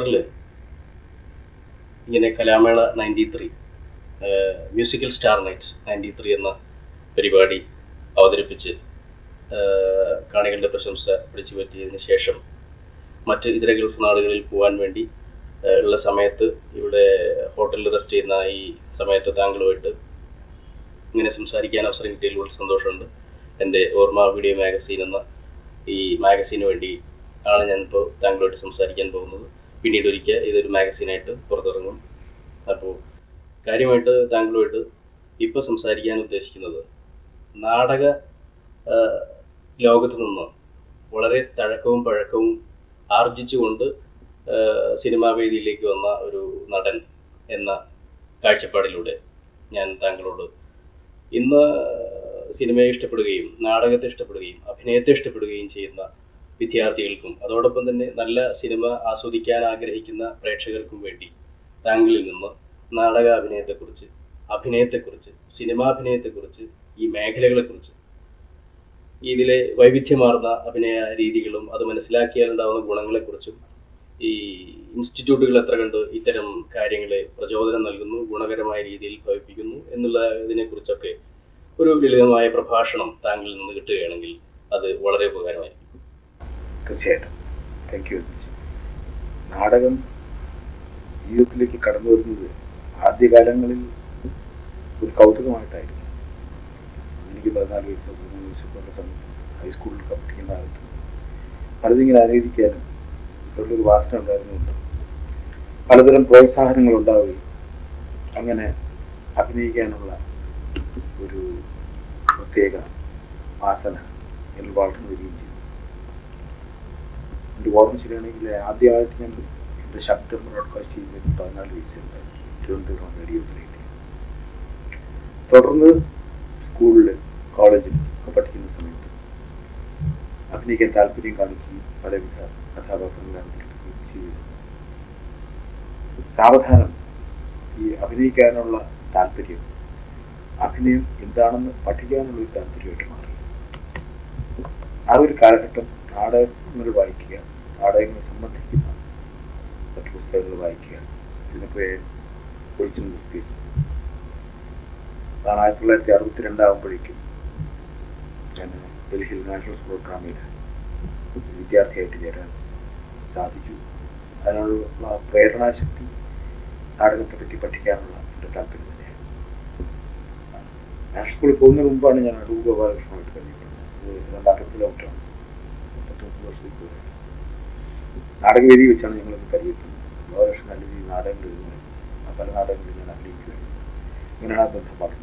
ഖത്തറിൽ ഇങ്ങനെ കലാമേള ninety three musical star night ninety three എന്ന പരിപാടി അവതരിപ്പിച്ച് ഏഹ്, കാണികളുടെ പ്രശംസ പിടിച്ചു പറ്റിയതിന് ശേഷം മറ്റ് ഇതര ഗൾഫ് നാടുകളിൽ പോകാൻ വേണ്ടി ഏഹ്, ഉള്ള സമയത്ത് ഇവിടെ ഹോട്ടലിൽ റെസ്റ്റ് ചെയ്യുന്ന ഈ സമയത്ത് താങ്കളുമായിട്ട് ഇങ്ങനെ സംസാരിക്കാൻ അവസരം കിട്ടിയതിൽ വളരെ സന്തോഷമുണ്ട് എൻ്റെ ഓർമ്മ വീഡിയോ മാഗസീൻ എന്ന ഈ മാഗസീന് വേണ്ടി ആണ് ഞാനിപ്പോൾ താങ്കളോട് സംസാരിക്കാൻ പോകുന്നത് പിന്നീട് ഒരിക്കൽ ഇതൊരു മാഗസീനായിട്ട് പുറത്തിറങ്ങും അപ്പോൾ കാര്യമായിട്ട് താങ്കളുമായിട്ട് ഇപ്പോൾ സംസാരിക്കാൻ ഉദ്ദേശിക്കുന്നത് നാടക ആ, ലോകത്ത് നിന്ന് വളരെ തഴക്കവും പഴക്കവും ആർജിച്ചുകൊണ്ട് ആ, സിനിമാ വേദിയിലേക്ക് വന്ന ഒരു നടൻ എന്ന കാഴ്ചപ്പാടിലൂടെ ഞാൻ താങ്കളോട് ഇന്ന് സിനിമയെ ഇഷ്ടപ്പെടുകയും നാടകത്തെ ഇഷ്ടപ്പെടുകയും അഭിനയത്തെ ഇഷ്ടപ്പെടുകയും ചെയ്യുന്ന വിദ്യാർത്ഥികൾക്കും അതോടൊപ്പം തന്നെ നല്ല സിനിമ ആസ്വദിക്കാൻ ആഗ്രഹിക്കുന്ന പ്രേക്ഷകർക്കും വേണ്ടി താങ്കളിൽ നിന്ന് നാടക അഭിനയത്തെക്കുറിച്ച് അഭിനയത്തെക്കുറിച്ച് സിനിമാഭിനയത്തെക്കുറിച്ച് ഈ മേഖലകളെക്കുറിച്ച് ഇതിലെ വൈവിധ്യമാർന്ന അഭിനയ രീതികളും അത് മനസ്സിലാക്കിയാലുണ്ടാവുന്ന ഗുണങ്ങളെക്കുറിച്ചും ഈ ഇൻസ്റ്റിറ്റ്യൂട്ടുകൾ എത്ര കണ്ട് ഇത്തരം കാര്യങ്ങളെ പ്രചോദനം നൽകുന്നു ഗുണകരമായ രീതിയിൽ ഭവിപ്പിക്കുന്നു എന്നുള്ള ഇതിനെക്കുറിച്ചൊക്കെ ഒരു ലളിതമായ പ്രഭാഷണം താങ്കളിൽ നിന്ന് കിട്ടുകയാണെങ്കിൽ അത് വളരെ ഉപകാരമായിരിക്കും തീർച്ചയായിട്ടും താങ്ക് യു നാടകം ജീവിതത്തിലേക്ക് കടന്നു വരുന്നത് ആദ്യകാലങ്ങളിൽ ഒരു കൗതുകമായിട്ടായിരുന്നു എനിക്ക് പതിനാല് വയസ്സോ പതിമൂന്ന് വയസ്സൊക്കെ ഉള്ള സമയത്ത് ഹൈസ്കൂളിലൊക്കെ പഠിക്കുന്ന കാലത്ത് പലതിങ്ങനെ അനുകരിക്കാനും ഉള്ളൊരു വാസന ഉണ്ടായിരുന്നുണ്ട് പലതരം പ്രോത്സാഹനങ്ങൾ ഉണ്ടാവുകയും അങ്ങനെ അഭിനയിക്കാനുള്ള ഒരു പ്രത്യേക വാസന എന്നിൽ വളർന്നു വരികയും ചെയ്തു എൻ്റെ ഓർമ്മ ശരിയാണെങ്കിൽ ആദ്യമായിട്ട് ഞാൻ എൻ്റെ ശബ്ദം ബ്രോഡ്കാസ്റ്റ് ചെയ്യുന്നത് പതിനാല് വയസ്സുണ്ടായി തിരുവനന്തപുരം റേഡിയോ റേഡിയോ തുടർന്ന് സ്കൂളിൽ കോളേജിൽ ഒക്കെ പഠിക്കുന്ന സമയത്ത് അഭിനയിക്കാൻ താല്പര്യം കാണിക്കുകയും പലവിധ കഥാപാത്രങ്ങൾ അവതരിപ്പിക്കുകയും ചെയ്തു സാവധാനം ഈ അഭിനയിക്കാനുള്ള താല്പര്യം അഭിനയം എന്താണെന്ന് പഠിക്കാനുള്ള ഒരു താല്പര്യമായിട്ട് മാറി ആ ഒരു കാലഘട്ടം നാടകങ്ങൾ വായിക്കുക നാടകങ്ങളെ സംബന്ധിക്കുന്ന മറ്റു പുസ്തകങ്ങൾ വായിക്കുക ഇതിനൊക്കെ ഒഴിച്ചു നിർത്തി അതാണ് ആയിരത്തി തൊള്ളായിരത്തി അറുപത്തി രണ്ടാകുമ്പോഴേക്കും ഞാൻ ഡൽഹിയിൽ നാഷണൽ പ്രോഗ്രാമിൽ വിദ്യാർത്ഥിയായിട്ട് ചേരാൻ സാധിച്ചു അതിനുള്ള പ്രേരണാശക്തി നാടകത്തെ പറ്റി പഠിക്കാനുള്ള എൻ്റെ താല്പര്യം തന്നെയാണ് നാഷണൽ സ്കൂളിൽ പോകുന്നതിന് മുമ്പാണ് ഞാൻ അടൂർ ഗോപാലകൃഷ്ണമായിട്ട് കഴിഞ്ഞിട്ടുള്ളത് അത് രണ്ടായിരത്തി കിലോമീറ്ററാണ് പത്തൊമ്പത് വർഷത്തേക്ക് പോയത് നാടകവേദി വെച്ചാണ് ഞങ്ങളത് പരിചയപ്പെടുന്നത് ഗോപാലകൃഷ്ണൻ നല്ല രീതിയിൽ നാടകങ്ങൾ എഴുതുന്നത് ആ പല നാടകങ്ങളിൽ ഞാൻ അഭിനയിക്കുകയാണ് ഇങ്ങനെയാണ് ആ ബന്ധം പറഞ്ഞത്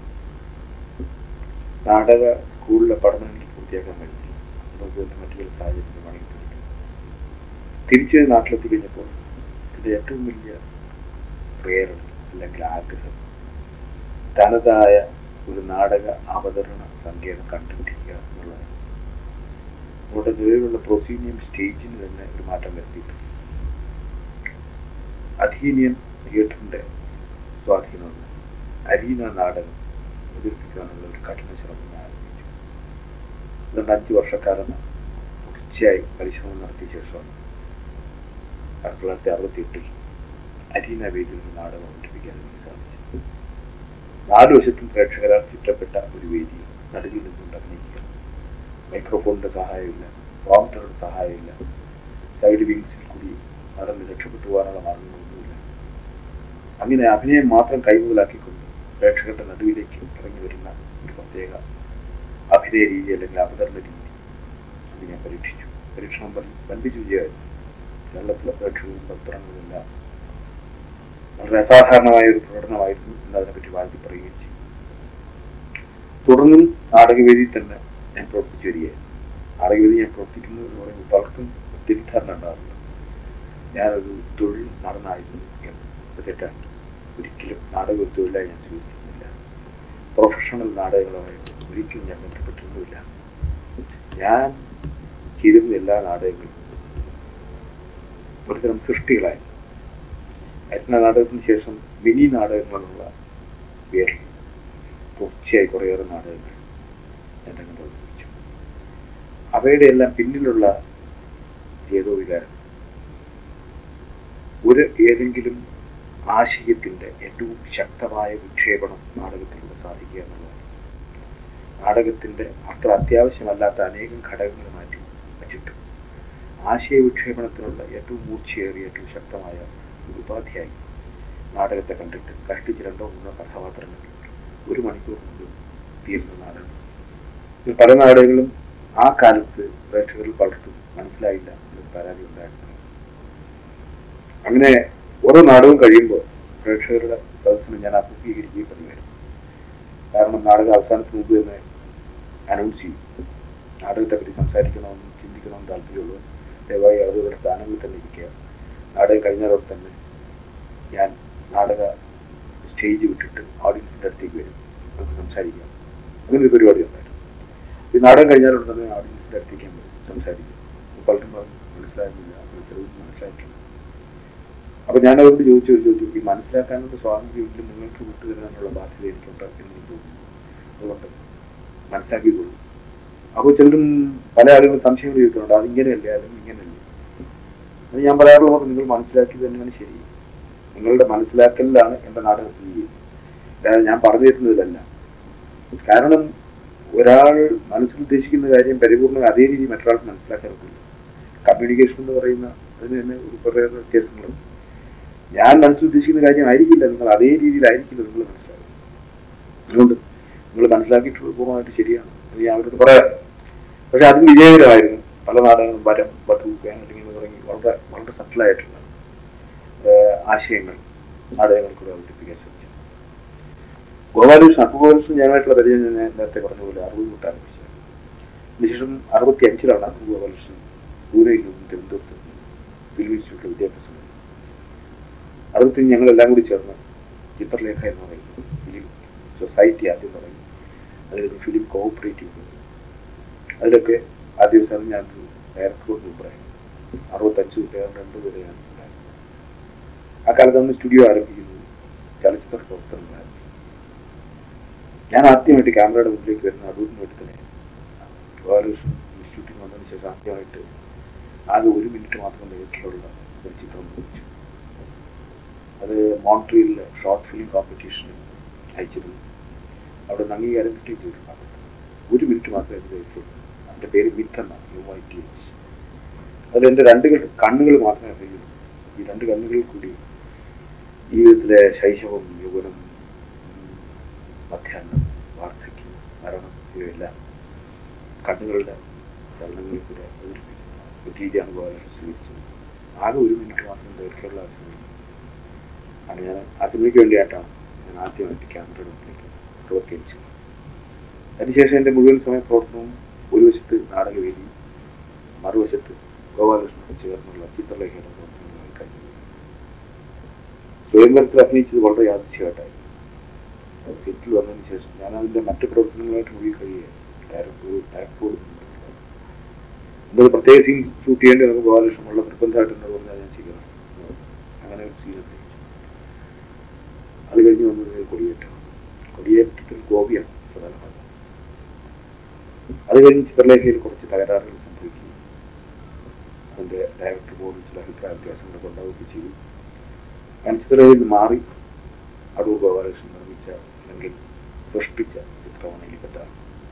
നാടക സ്കൂളിലെ പഠനം എനിക്ക് പൂർത്തിയാക്കാൻ കഴിഞ്ഞില്ല അതുകൊണ്ട് മറ്റു ചില സാഹചര്യങ്ങൾ മടങ്ങിപ്പോയിട്ട് തിരിച്ച് നാട്ടിലെത്തി കഴിഞ്ഞപ്പോൾ ഇതിൻ്റെ ഏറ്റവും വലിയ പ്രേരണ അല്ലെങ്കിൽ ആഗ്രഹം തനതായ ഒരു നാടക അവതരണ സങ്കേതം കണ്ടുപിടിക്കുക എന്നുള്ളതാണ് നമ്മുടെ നിലവിലുള്ള പ്രൊസീനിയം സ്റ്റേജിന് തന്നെ ഒരു മാറ്റം വരുത്തിയിട്ടുണ്ട് അധീനിയൻ തിയേറ്ററിൻ്റെ സ്വാധീനമുണ്ട് അരീന നാടകം അവതരിപ്പിക്കാനുള്ള ഒരു കഠിന ശ്രമം ഞാൻ ആരംഭിച്ചു അതുകൊണ്ട് അഞ്ച് വർഷക്കാലം തുടർച്ചയായി പരിശ്രമം നടത്തിയ ശേഷമാണ് ആയിരത്തി തൊള്ളായിരത്തി അറുപത്തി എട്ടിൽ അരീന വേദിയിൽ ഒരു നാടകം അവതരിപ്പിക്കാൻ എനിക്ക് സാധിച്ചു നാല് വശത്തും പ്രേക്ഷകരാൽ ചുറ്റപ്പെട്ട ഒരു വേദി നടുവിൽ നിന്നുകൊണ്ട് അഭിനയിക്കുക മൈക്രോഫോണിന്റെ സഹായമില്ല പ്രോംപ്റ്ററുടെ സഹായമില്ല സൈഡ് വിങ്സിൽ കൂടി നടന്ന് രക്ഷപ്പെട്ടു പോകാനുള്ള മാർഗങ്ങളൊന്നുമില്ല അങ്ങനെ അഭിനയം മാത്രം കൈമുതലാക്കിക്കൊണ്ട് പ്രേക്ഷകരുടെ നടുവിലേക്ക് ഇറങ്ങി വരുന്ന ഒരു പ്രത്യേക അഭിനയ രീതി അല്ലെങ്കിൽ അവതരണ രീതി അത് ഞാൻ പരീക്ഷിച്ചു പരീക്ഷണം വൻ വൻപിച്ച് വിജയമായിരുന്നു കേരളത്തിലെ പ്രേക്ഷകരും പത്രങ്ങളുമെല്ലാം വളരെ അസാധാരണമായ ഒരു പ്രകടനമായിരുന്നു എന്ന് അതിനെപ്പറ്റി വാഴ്ത്തി പറയുകയും ചെയ്തു തുടർന്നും നാടകവേദിയിൽ തന്നെ ഞാൻ പ്രവർത്തിച്ചു വരികയായിരുന്നു നാടകവേദി ഞാൻ പ്രവർത്തിക്കുന്നത് എന്ന് പറയുമ്പോൾ പലർക്കും തെറ്റിദ്ധാരണ ഉണ്ടാകുന്നുണ്ട് ഞാനൊരു തൊഴിൽ നടനായിരുന്നു എന്ന് അത് തെറ്റാണ് ഒരിക്കലും നാടക ഒരു തൊഴിലായി ഞാൻ സ്വീകരിക്കുന്നില്ല പ്രൊഫഷണൽ നാടകങ്ങളുമായി ഒരിക്കലും ഞാൻ ബന്ധപ്പെട്ടിരുന്നുമില്ല ഞാൻ ചെയ്തിരുന്ന എല്ലാ നാടകങ്ങളും ഒരുതരം സൃഷ്ടികളായിരുന്നു അയത്ന നാടകത്തിന് ശേഷം മിനി നാടകങ്ങളുള്ള പേരിൽ തുടർച്ചയായി കുറേയേറെ നാടകങ്ങൾ ഞാൻ രംഗത്ത് അവതരിപ്പിച്ചു അവയുടെ എല്ലാം പിന്നിലുള്ള ചേതോ വികാരം ഒരു ഏതെങ്കിലും ആശയത്തിന്റെ ഏറ്റവും ശക്തമായ വിക്ഷേപണം നാടകത്തിലൂടെ സാധിക്കുക എന്നുള്ളതാണ് നാടകത്തിന്റെ അത്ര അത്യാവശ്യമല്ലാത്ത അനേകം ഘടകങ്ങൾ മാറ്റി വച്ചിട്ട് ആശയ വിക്ഷേപണത്തിനുള്ള ഏറ്റവും മൂർച്ചയേറിയ ഏറ്റവും ശക്തമായ ഒരു ഉപാധിയായി നാടകത്തെ കണ്ടിട്ട് കഷ്ടിച്ച് രണ്ടോ മൂന്നോ കഥാപാത്രങ്ങൾ ഒരു മണിക്കൂർ കൊണ്ട് തീരുന്ന നാടകം ഇത് പല നാടകങ്ങളും ആ കാലത്ത് പ്രേക്ഷകരിൽ പലർക്കും മനസ്സിലായില്ല എന്നൊരു പരാതി ഉണ്ടായിരുന്നു അങ്ങനെ ഓരോ നാടകവും കഴിയുമ്പോൾ പ്രേക്ഷകരുടെ സദസ്സിന് ഞാൻ അഭിമുഖീകരിക്കുകയും പതിവായിരുന്നു കാരണം നാടകം അവസാനത്തിന് മുമ്പ് തന്നെ അനൗൺസ് ചെയ്യും നാടകത്തെ പറ്റി സംസാരിക്കണമെന്നും ചിന്തിക്കണമെന്നും താല്പര്യമുള്ളൂ ദയവായി അവരുടെ സ്ഥാനങ്ങളിൽ തന്നെ ഇരിക്കുക നാടകം കഴിഞ്ഞതോടെ തന്നെ ഞാൻ നാടക സ്റ്റേജ് വിട്ടിട്ട് ഓഡിയൻസിൻ്റെ അടുത്തേക്ക് വരും നമുക്ക് സംസാരിക്കാം അങ്ങനെ ഒരു പരിപാടി ഉണ്ടായിരുന്നു ഈ നാടകം കഴിഞ്ഞാലുടൻ തന്നെ ഓഡിയൻസിൻ്റെ അടുത്തേക്ക് ഞാൻ വരും സംസാരിക്കും പലരും പറഞ്ഞു മനസ്സിലാകുന്നില്ല അപ്പോൾ ചെറുത് മനസ്സിലാക്കില്ല അപ്പൊ ഞാൻ അവരോട് ചോദിച്ചു ഒരു ചോദിച്ചു ഈ മനസ്സിലാക്കാനുള്ള സ്വാതന്ത്ര്യമില്ല നിങ്ങൾക്ക് വിട്ടുതരാനുള്ള ബാധ്യത എനിക്കുണ്ട് എന്ന് എനിക്ക് തോന്നുന്നു അതുകൊണ്ട് മനസ്സിലാക്കിക്കൊള്ളൂ അപ്പോൾ ചിലരും പല ആളുകളും സംശയങ്ങൾ ചോദിക്കുന്നുണ്ട് അത് ഇങ്ങനെയല്ലേ അല്ലെങ്കിൽ ഇങ്ങനെയല്ലേ അത് ഞാൻ പറയാറുള്ളത് നിങ്ങൾ മനസ്സിലാക്കി തന്നെയാണ് ശരി നിങ്ങളുടെ മനസ്സിലാക്കലിലാണ് എൻ്റെ നാടകം സ്ഥിതി ചെയ്യുന്നത് അതായത് ഞാൻ പറഞ്ഞു തരുന്നതിലല്ല കാരണം ഒരാൾ മനസ്സിൽ ഉദ്ദേശിക്കുന്ന കാര്യം പരിപൂർണ്ണ അതേ രീതി മറ്റൊരാൾക്ക് മനസ്സിലാക്കാൻ ഒക്കില്ല കമ്മ്യൂണിക്കേഷൻ എന്ന് പറയുന്ന അതിന് തന്നെ ഒരു കുറേ വ്യത്യാസങ്ങളുണ്ട് ഞാൻ മനസ്സിൽ ഉദ്ദേശിക്കുന്ന കാര്യം ആയിരിക്കില്ല നിങ്ങൾ അതേ രീതിയിലായിരിക്കില്ല നിങ്ങൾ മനസ്സിലാക്കുക അതുകൊണ്ട് നിങ്ങൾ മനസ്സിലാക്കിയിട്ടുള്ളത് പൂർണ്ണമായിട്ട് ശരിയാണ് അത് ഞാൻ അവരോട് പറയാം പക്ഷെ അത് വിജയകരമായിരുന്നു പല നാടകങ്ങളും വരം വധു അല്ലെങ്കിൽ തുടങ്ങി വളരെ വളരെ സട്ടിലായിട്ടുള്ള ആശയങ്ങൾ നാടകങ്ങൾക്കൂടെ അവതരിപ്പിക്കാൻ ശ്രമിച്ചു ഗോപാലകൃഷ്ണൻ അപ്പുഗോപാലകൃഷ്ണൻ ഞാനായിട്ടുള്ള പരിചയം ഞാൻ നേരത്തെ പറഞ്ഞ പോലെ അറുപത് തൊട്ട് ആരംഭിച്ചത് അതിനുശേഷം അറുപത്തി അഞ്ചിലാണ് അപ്പു ഗോപാലകൃഷ്ണൻ പൂനെയിൽ നിന്നും തിരുവനന്തപുരത്ത് നിന്നും ഫിലിം ഇൻസ്റ്റിറ്റ്യൂട്ടിൽ വിദ്യാഭ്യാസം കഴിഞ്ഞു അറുപത്തി ഞങ്ങളെല്ലാം കൂടി ചേർന്ന് ചിത്രലേഖ എന്ന് പറയുന്നത് ഫിലിം സൊസൈറ്റി ആദ്യം തുടങ്ങി അതിലൊരു ഫിലിം കോഓപ്പറേറ്റീവ് അതിലൊക്കെ ആദ്യ ദിവസം ഞാൻ ഡയറക്ടറോട് മുമ്പായിരുന്നു അറുപത്തഞ്ച് പേർ രണ്ട് പേരെയാണ് ഉണ്ടായിരുന്നത് ആ കാലത്ത് അന്ന് സ്റ്റുഡിയോ ആരംഭിക്കുന്നു ചലച്ചിത്ര പ്രവർത്തനം ആരംഭിക്കുന്നു ഞാൻ ആദ്യമായിട്ട് ക്യാമറയുടെ മുന്നിലേക്ക് വരുന്ന അടൂരിന് വേണ്ടി തന്നെ ബാലകൃഷ്ണൻ ഇൻസ്റ്റിറ്റ്യൂട്ടിൽ വന്നതിന് ശേഷം ആദ്യമായിട്ട് ആകെ ഒരു മിനിറ്റ് മാത്രം ദൈർഘ്യമുള്ള ഒരു ചിത്രം നിർമ്മിച്ചു അത് മോൺട്രിയിലെ ഷോർട്ട് ഫിലിം കോമ്പറ്റീഷന് അയച്ചിരുന്നു അവിടെ നിന്ന് അംഗീകാരം കിട്ടുകയും ചെയ്തിട്ടുണ്ട് ഒരു മിനിറ്റ് മാത്രമേ അത് ദൈർഘ്യമുള്ളൂ അതിൻ്റെ പേര് മിത്ത് എന്നാണ് യു ഐ ടി എച്ച് അതിൽ എൻ്റെ രണ്ട് കണ്ണുകൾ മാത്രമേ അറിയുള്ളൂ ഈ രണ്ട് കണ്ണുകളിൽ കൂടി ജീവിതത്തിലെ ശൈശവം യൗവനം മധ്യാഹ്നം വാർദ്ധക്യം മരണം ഇവയെല്ലാം കണ്ണുകളുടെ ചലനങ്ങളിൽ കൂടെ അവതരിപ്പിക്കുന്ന ഒരു രീതിയാണ് വളരെ സ്വീകരിച്ചത് ആകെ ഒരു മിനിറ്റ് മാത്രം ദൈർഘ്യമുള്ള ആ സിനിമ ആണ് ഞാൻ ആ സിനിമയ്ക്ക് വേണ്ടിയിട്ടാണ് ഞാൻ ആദ്യമായിട്ട് ക്യാമറയുടെ മുന്നിലേക്ക് പ്രവർത്തിച്ചത് അതിനുശേഷം എൻ്റെ മുഴുവൻ സമയ പ്രവർത്തനവും ഒരു വശത്ത് നാടകവേദി മറുവശത്ത് ഗോപാലകൃഷ്ണൻ ചേർന്നുള്ള ചിത്രലേഖന പ്രവർത്തനങ്ങളായി കഴിഞ്ഞു സ്വയംവരത്തിൽ അഭിനയിച്ചത് വളരെ യാദൃശ്യമായിട്ടായിരുന്നു സെറ്റിൽ വന്നതിന് ശേഷം ഞാൻ അതിൻ്റെ മറ്റു പ്രവർത്തനങ്ങളായിട്ട് മുഴുകി കഴിയുകയാണ് ഡയറക്ടർ ഡയറക്ടറോട് എന്തോ പ്രത്യേക സീൻ ഷൂട്ട് ചെയ്യേണ്ടി നമുക്ക് ഗോപാലകൃഷ്ണൻ വളരെ നിർബന്ധമായിട്ട് എന്നോട് പറഞ്ഞാൽ ഞാൻ ചെയ്യണം അങ്ങനെ ഒരു സീൻ അഭിനയിച്ചു അത് കഴിഞ്ഞ് വന്നത് കൊടിയേറ്റം കൊടിയേറ്റത്തിൽ ഗോപിയാണ് പ്രധാന ഭാഗം അത് കഴിഞ്ഞ് ചിത്രലേഖയിൽ കുറച്ച് തകരാറുകൾ സംഭവിക്കുകയും അതിൻ്റെ ഡയറക്ടർ ബോർഡിൽ ചില അഭിപ്രായ വ്യത്യാസങ്ങളൊക്കെ ഉണ്ടാവുകയൊക്കെ ചെയ്തു ഞാൻ ചിത്രലേഖയിൽ മാറി അടൂർ ഗോപാലകൃഷ്ണൻ നിർമ്മിച്ച അല്ലെങ്കിൽ സൃഷ്ടിച്ച ചിത്രമാണ് എലിപ്പറ്റാണ്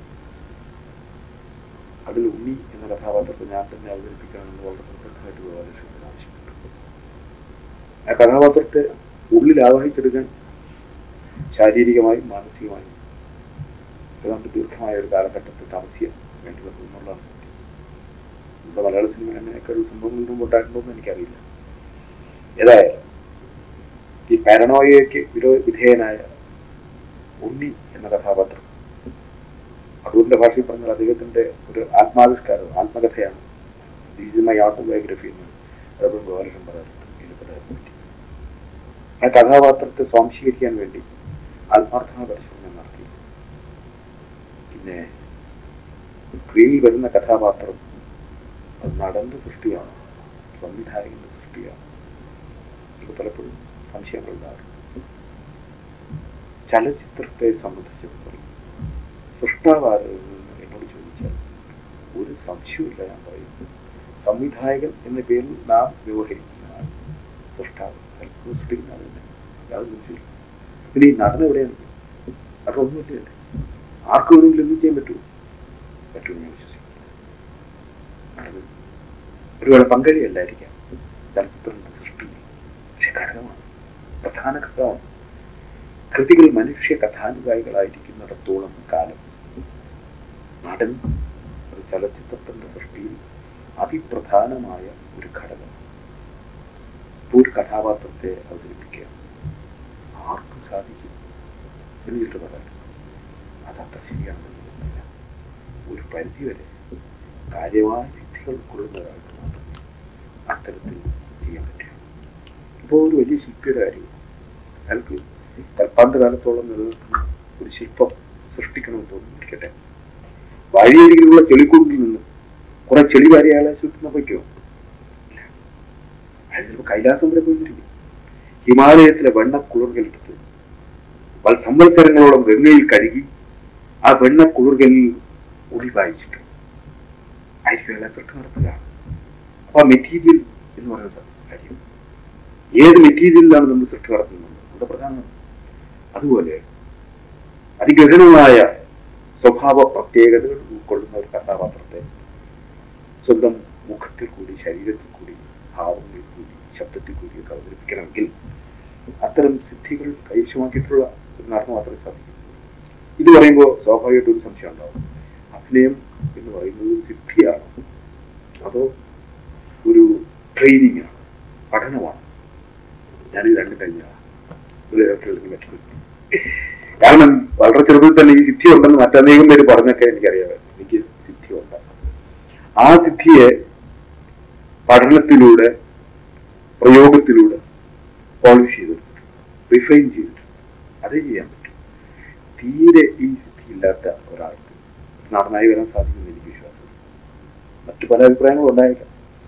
അതിൽ ഉണ്ണി എന്ന കഥാപാത്രത്തെ ഞാൻ തന്നെ അവതരിപ്പിക്കണമെന്ന് വളരെ നിർബന്ധമായിട്ട് ഗോപാലകൃഷ്ണൻ ആവശ്യപ്പെട്ടു ആ കഥാപാത്രത്തെ ഉള്ളിൽ ആവാഹിച്ചെടുക്കാൻ ശാരീരികമായും മാനസികമായും ഏതാണ്ട് ദീർഘമായ ഒരു കാലഘട്ടത്തിൽ താമസിക്കാൻ വേണ്ടി വന്നു എന്നുള്ളതാണ് സത്യം നമ്മുടെ മലയാള സിനിമ അങ്ങനെയൊക്കെ ഒരു സംഭവങ്ങൾ മുമ്പുണ്ടായിട്ടുണ്ടോ എന്ന് എനിക്കറിയില്ല ഏതായാലും ഈ പാരനോയയ്ക്ക് വിരോ വിധേയനായ ഉണ്ണി എന്ന കഥാപാത്രം അടൂരിന്റെ ഭാഷയിൽ പറഞ്ഞാൽ അദ്ദേഹത്തിന്റെ ഒരു ആത്മാവിഷ്കാരം ആത്മകഥയാണ് ദിസ് മൈ ഓട്ടോബയോഗ്രഫി എന്ന് പലപ്പോഴും ഗോപാലകൃഷ്ണൻ പറയാറുണ്ട് ഇതിൽപ്പെട്ടതിനെ പറ്റി ആ കഥാപാത്രത്തെ സ്വാംശീകരിക്കാൻ വേണ്ടി ആത്മാർത്ഥമായ പരിശ്രമം നടത്തി പിന്നെ സ്ക്രീനിൽ വരുന്ന കഥാപാത്രം അത് നടന്റെ സൃഷ്ടിയാണ് സംവിധായകന്റെ സൃഷ്ടിയാണ് ഇത് പലപ്പോഴും സംശയങ്ങൾ ഉണ്ടാകും ചലച്ചിത്രത്തെ സംബന്ധിച്ചിടത്തോളം സൃഷ്ടാവാരെന്ന് എന്നോട് ചോദിച്ചാൽ ഒരു സംശയമില്ല ഞാൻ പറയും സംവിധായകൻ എന്ന പേരിൽ നാം വ്യവഹരിക്കുന്ന സൃഷ്ടാവ് അത്ഭുതം സൃഷ്ടിക്കുന്ന ആൾ തന്നെ യാതൊരു സംശയമില്ല പിന്നെ ഈ നടൻ എവിടെയാണ് അതൊന്നുമില്ല അല്ലേ ആർക്കും വേണമെങ്കിലും എന്തും ചെയ്യാൻ പറ്റുമോ പറ്റുമെന്ന് ഞാൻ വിശ്വസിക്കുന്നു നടൻ ഒരുപാട് പങ്കാളിയല്ലായിരിക്കാം ചലച്ചിത്രങ്ങളുടെ സൃഷ്ടി പക്ഷെ ഘടകമാണ് പ്രധാന ഘടകമാണ് കൃതികൾ മനുഷ്യ കഥാനുകായികളായിരിക്കുന്നിടത്തോളം കാലം നടൻ ഒരു ചലച്ചിത്രത്തിന്റെ സൃഷ്ടിയിൽ അതിപ്രധാനമായ ഒരു ഘടകം ഇപ്പോൾ ഒരു കഥാപാത്രത്തെ അവതരിപ്പിക്കുക ആർക്കും സാധിക്കും എന്ന് ചിലർ പറയാം അതത്ര ശരിയാണെന്ന് തോന്നുന്നില്ല ഒരു പരിധിവരെ കാര്യമായ സിദ്ധികൾ ഉൾക്കൊള്ളുന്ന ഒരാൾക്ക് മാത്രമേ അത്തരത്തിൽ ചെയ്യാൻ പറ്റൂ ഇപ്പോൾ ഒരു വലിയ ശില്പിയുടെ കാര്യം അയാൾക്ക് കൽപ്പാന്ത കാലത്തോളം നിലനിൽക്കുന്ന ഒരു ശില്പം സൃഷ്ടിക്കണമെന്ന് തോന്നിയിരിക്കട്ടെ വഴിയരികിലുള്ള ചെളിക്കുണ്ടിൽ നിന്ന് കുറെ ചെളി വാരി അയാളെ ശില്പം വയ്ക്കുമോ ഇല്ല. അയാൾ ചിലപ്പോൾ കൈലാസം വരെ പോയിരിക്കും ഹിമാലയത്തിലെ വെണ്ണക്കുളിർകലെടുത്ത് വൽ സംവത്സരങ്ങളോളം ഗംഗയിൽ കഴുകി ആ വെണ്ണക്കുളിർകലിൽ ഉളി വായിച്ചിട്ട് ആയിരിക്കും അയാളെ സൃഷ്ടി നടത്തുക അപ്പൊ ആ മെറ്റീരിയൽ എന്ന് പറയുന്ന കാര്യം ഏത് മെറ്റീരിയലിലാണ് നമ്മൾ സൃഷ്ടി നടത്തുന്നത് അത് പ്രധാനമാണ് അതുപോലെ അതിഗഹനമായ സ്വഭാവ പ്രത്യേകതകൾ ഉൾക്കൊള്ളുന്ന ഒരു കഥാപാത്രത്തെ സ്വന്തം മുഖത്തിൽ കൂടി ശരീരത്തിൽ കൂടി ഭാവങ്ങളിൽ കൂടി ശബ്ദത്തിൽ കൂടി ഒക്കെ അവതരിപ്പിക്കണമെങ്കിൽ അത്തരം സിദ്ധികൾ കൈവശമാക്കിയിട്ടുള്ള ഒരു നടന് മാത്രമേ സാധിക്കൂ ഇത് പറയുമ്പോൾ സ്വാഭാവികമായിട്ടും ഒരു സംശയം ഉണ്ടാവും അഭിനയം എന്ന് പറയുന്നത് ഒരു സിദ്ധിയാണ് അതോ ഒരു ട്രെയിനിങ് ആണ് പഠനമാണ് ഞാനിത് രണ്ടും കഴിഞ്ഞ ഒരു തരത്തിലുള്ള മറ്റൊരു കാരണം വളരെ ചെറുതിൽ തന്നെ ഈ സിദ്ധി ഉണ്ടെന്ന് മറ്റനേകം പേര് പറഞ്ഞൊക്കെ എനിക്കറിയാം എനിക്ക് സിദ്ധി ഉണ്ട് ആ സിദ്ധിയെ പഠനത്തിലൂടെ പ്രയോഗത്തിലൂടെ പോളിഷ് ചെയ്തെടുത്തിട്ടുണ്ട് റിഫൈൻ ചെയ്തിട്ടുണ്ട് അതേ ചെയ്യാൻ പറ്റും തീരെ ഈ സിദ്ധി ഇല്ലാത്ത ഒരാൾക്ക് നടനായി വരാൻ സാധിക്കുമെന്ന് എനിക്ക് വിശ്വാസം മറ്റു പല അഭിപ്രായങ്ങളും ഉണ്ടായേക്കാം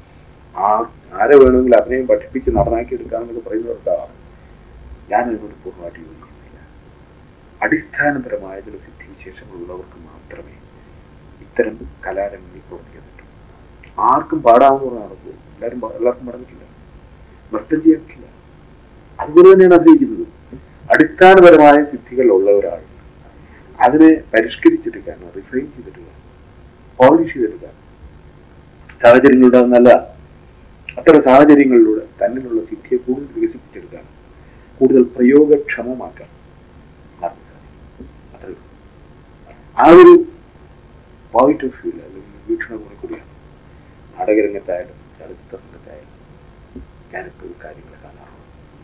ആ ആരെ വേണമെങ്കിലും അഭിനയം പഠിപ്പിച്ച് നടനാക്കി എടുക്കാമെന്നൊക്കെ പറയുന്നവർക്കാണ് ഞാൻ അതിനോട് പൂർണ്ണമായിട്ട് യോജിക്കുന്നില്ല അടിസ്ഥാനപരമായ ചില സിദ്ധിവിശേഷങ്ങളുള്ളവർക്ക് മാത്രമേ ഇത്തരം കലാരംഗങ്ങളിൽ പ്രവർത്തിക്കാൻ പറ്റൂ ആർക്കും പാടാവുന്ന നടക്കൂ എല്ലാവരും പാ- എല്ലാവർക്കും പാടാൻ പറ്റില്ല നൃത്തം ചെയ്യാൻ പറ്റില്ല അതുപോലെ തന്നെയാണ് അഭിനയിക്കുന്നത് അടിസ്ഥാനപരമായ സിദ്ധികൾ ഉള്ള ഒരാൾ അതിനെ പരിഷ്കരിച്ചെടുക്കാൻ റിഫൈൻ ചെയ്തെടുക്കാൻ പോളിഷ് ചെയ്തെടുക്കാൻ സാഹചര്യങ്ങളുടെ നല്ല അത്തരം സാഹചര്യങ്ങളിലൂടെ തന്നിലുള്ള സിദ്ധിയെ കൂടുതൽ വികസിപ്പിച്ചെടുക്കാൻ കൂടുതൽ പ്രയോഗക്ഷമമാക്കാൻ നടന്നു സാധിക്കും അത്രേ ഉള്ളൂ. ആ ഒരു പോയിന്റ് ഓഫ് വ്യൂ അല്ലെങ്കിൽ വീക്ഷണകോണിൽ കൂടിയാണ് നാടകരംഗത്തായാലും ചലച്ചിത്ര രംഗത്തായാലും ഞാനിപ്പോൾ കാര്യങ്ങൾ കാണാറുള്ളത്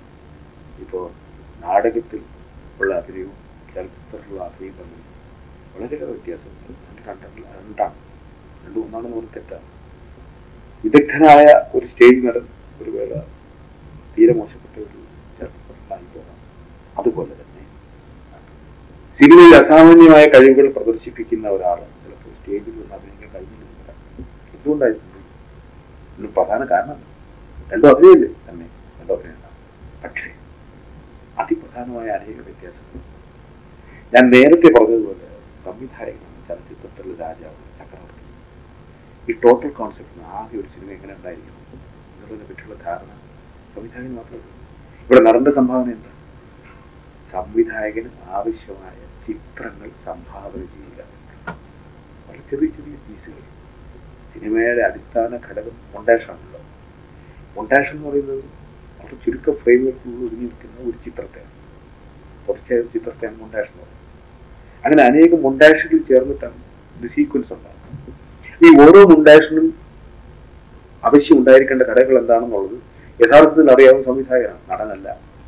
ഇപ്പോൾ നാടകത്തിൽ ഉള്ള അഭിനയവും ചലച്ചിത്രത്തിലുള്ള അഭിനയവും തമ്മിൽ വളരെയേറെ വ്യത്യാസമുണ്ട് രണ്ട് രണ്ടെണ്ണം രണ്ടാണ് രണ്ടും ഒന്നാണെന്ന് പറഞ്ഞ് തെറ്റാണ് വിദഗ്ധനായ ഒരു സ്റ്റേജ് നടൻ ഒരു വേള തീരെ മോശപ്പെട്ട ഒരു ചലച്ചിത്രത്തിലായി പോകാം അതുപോലെ തന്നെ സിനിമയിൽ അസാമാന്യമായ കഴിവുകൾ പ്രദർശിപ്പിക്കുന്ന ഒരാൾ ചിലപ്പോൾ സ്റ്റേജിൽ നിന്ന് അഭിനയിക്കാൻ കഴിഞ്ഞില്ല എന്തുകൊണ്ടായിരുന്നു ഇതിന് പ്രധാന കാരണം രണ്ടും അഭിനയല്ലേ തന്നെ രണ്ടും അഭിനയമാണ് പക്ഷേ അതിപ്രധാനമായ അനേക വ്യത്യാസങ്ങൾ ഞാൻ നേരത്തെ പറഞ്ഞതുപോലെ സംവിധായകനാണ് ചലച്ചിത്രത്തിലുള്ള രാജാവ് ചക്രവർത്തി ഈ ടോട്ടൽ കോൺസെപ്റ്റിന് ആകെ ഒരു സിനിമ എങ്ങനെ ഉണ്ടായിരിക്കണം എന്നുള്ളതിനെ പറ്റിയുള്ള ധാരണ സംവിധായകൻ മാത്രമേ ഉള്ളൂ ഇവിടെ നടന്റെ സംഭാവന എന്താ സംവിധായകന് ആവശ്യമായ ചിത്രങ്ങൾ സംഭാവന ചെയ്യുക വളരെ ചെറിയ ചെറിയ പീസുകൾ സിനിമയുടെ അടിസ്ഥാന ഘടകം മൊണ്ടാഷാണല്ലോ മൊണ്ടാഷ് എന്ന് പറയുന്നത് വളരെ ചുരുക്ക ഫ്രെയിമുകൾക്കുള്ളിൽ ഒതുങ്ങി നിൽക്കുന്ന ഒരു ചിത്രത്തെ തുടർച്ചയായ ഒരു ചിത്രത്തെയാണ് മൊണ്ടാഷ് എന്ന് പറയുന്നത് അങ്ങനെ അനേകം മൊണ്ടാഷുകൾ ചേർന്നിട്ടാണ് ഒരു സീക്വൻസ് ഉണ്ടാകുന്നത് ഈ ഓരോ മൊണ്ടാഷിനും ആവശ്യം ഉണ്ടായിരിക്കേണ്ട ഘടകങ്ങൾ എന്താണെന്നുള്ളത് യഥാർത്ഥത്തിൽ അറിയാവുന്ന സംവിധായകനാണ് നടനല്ല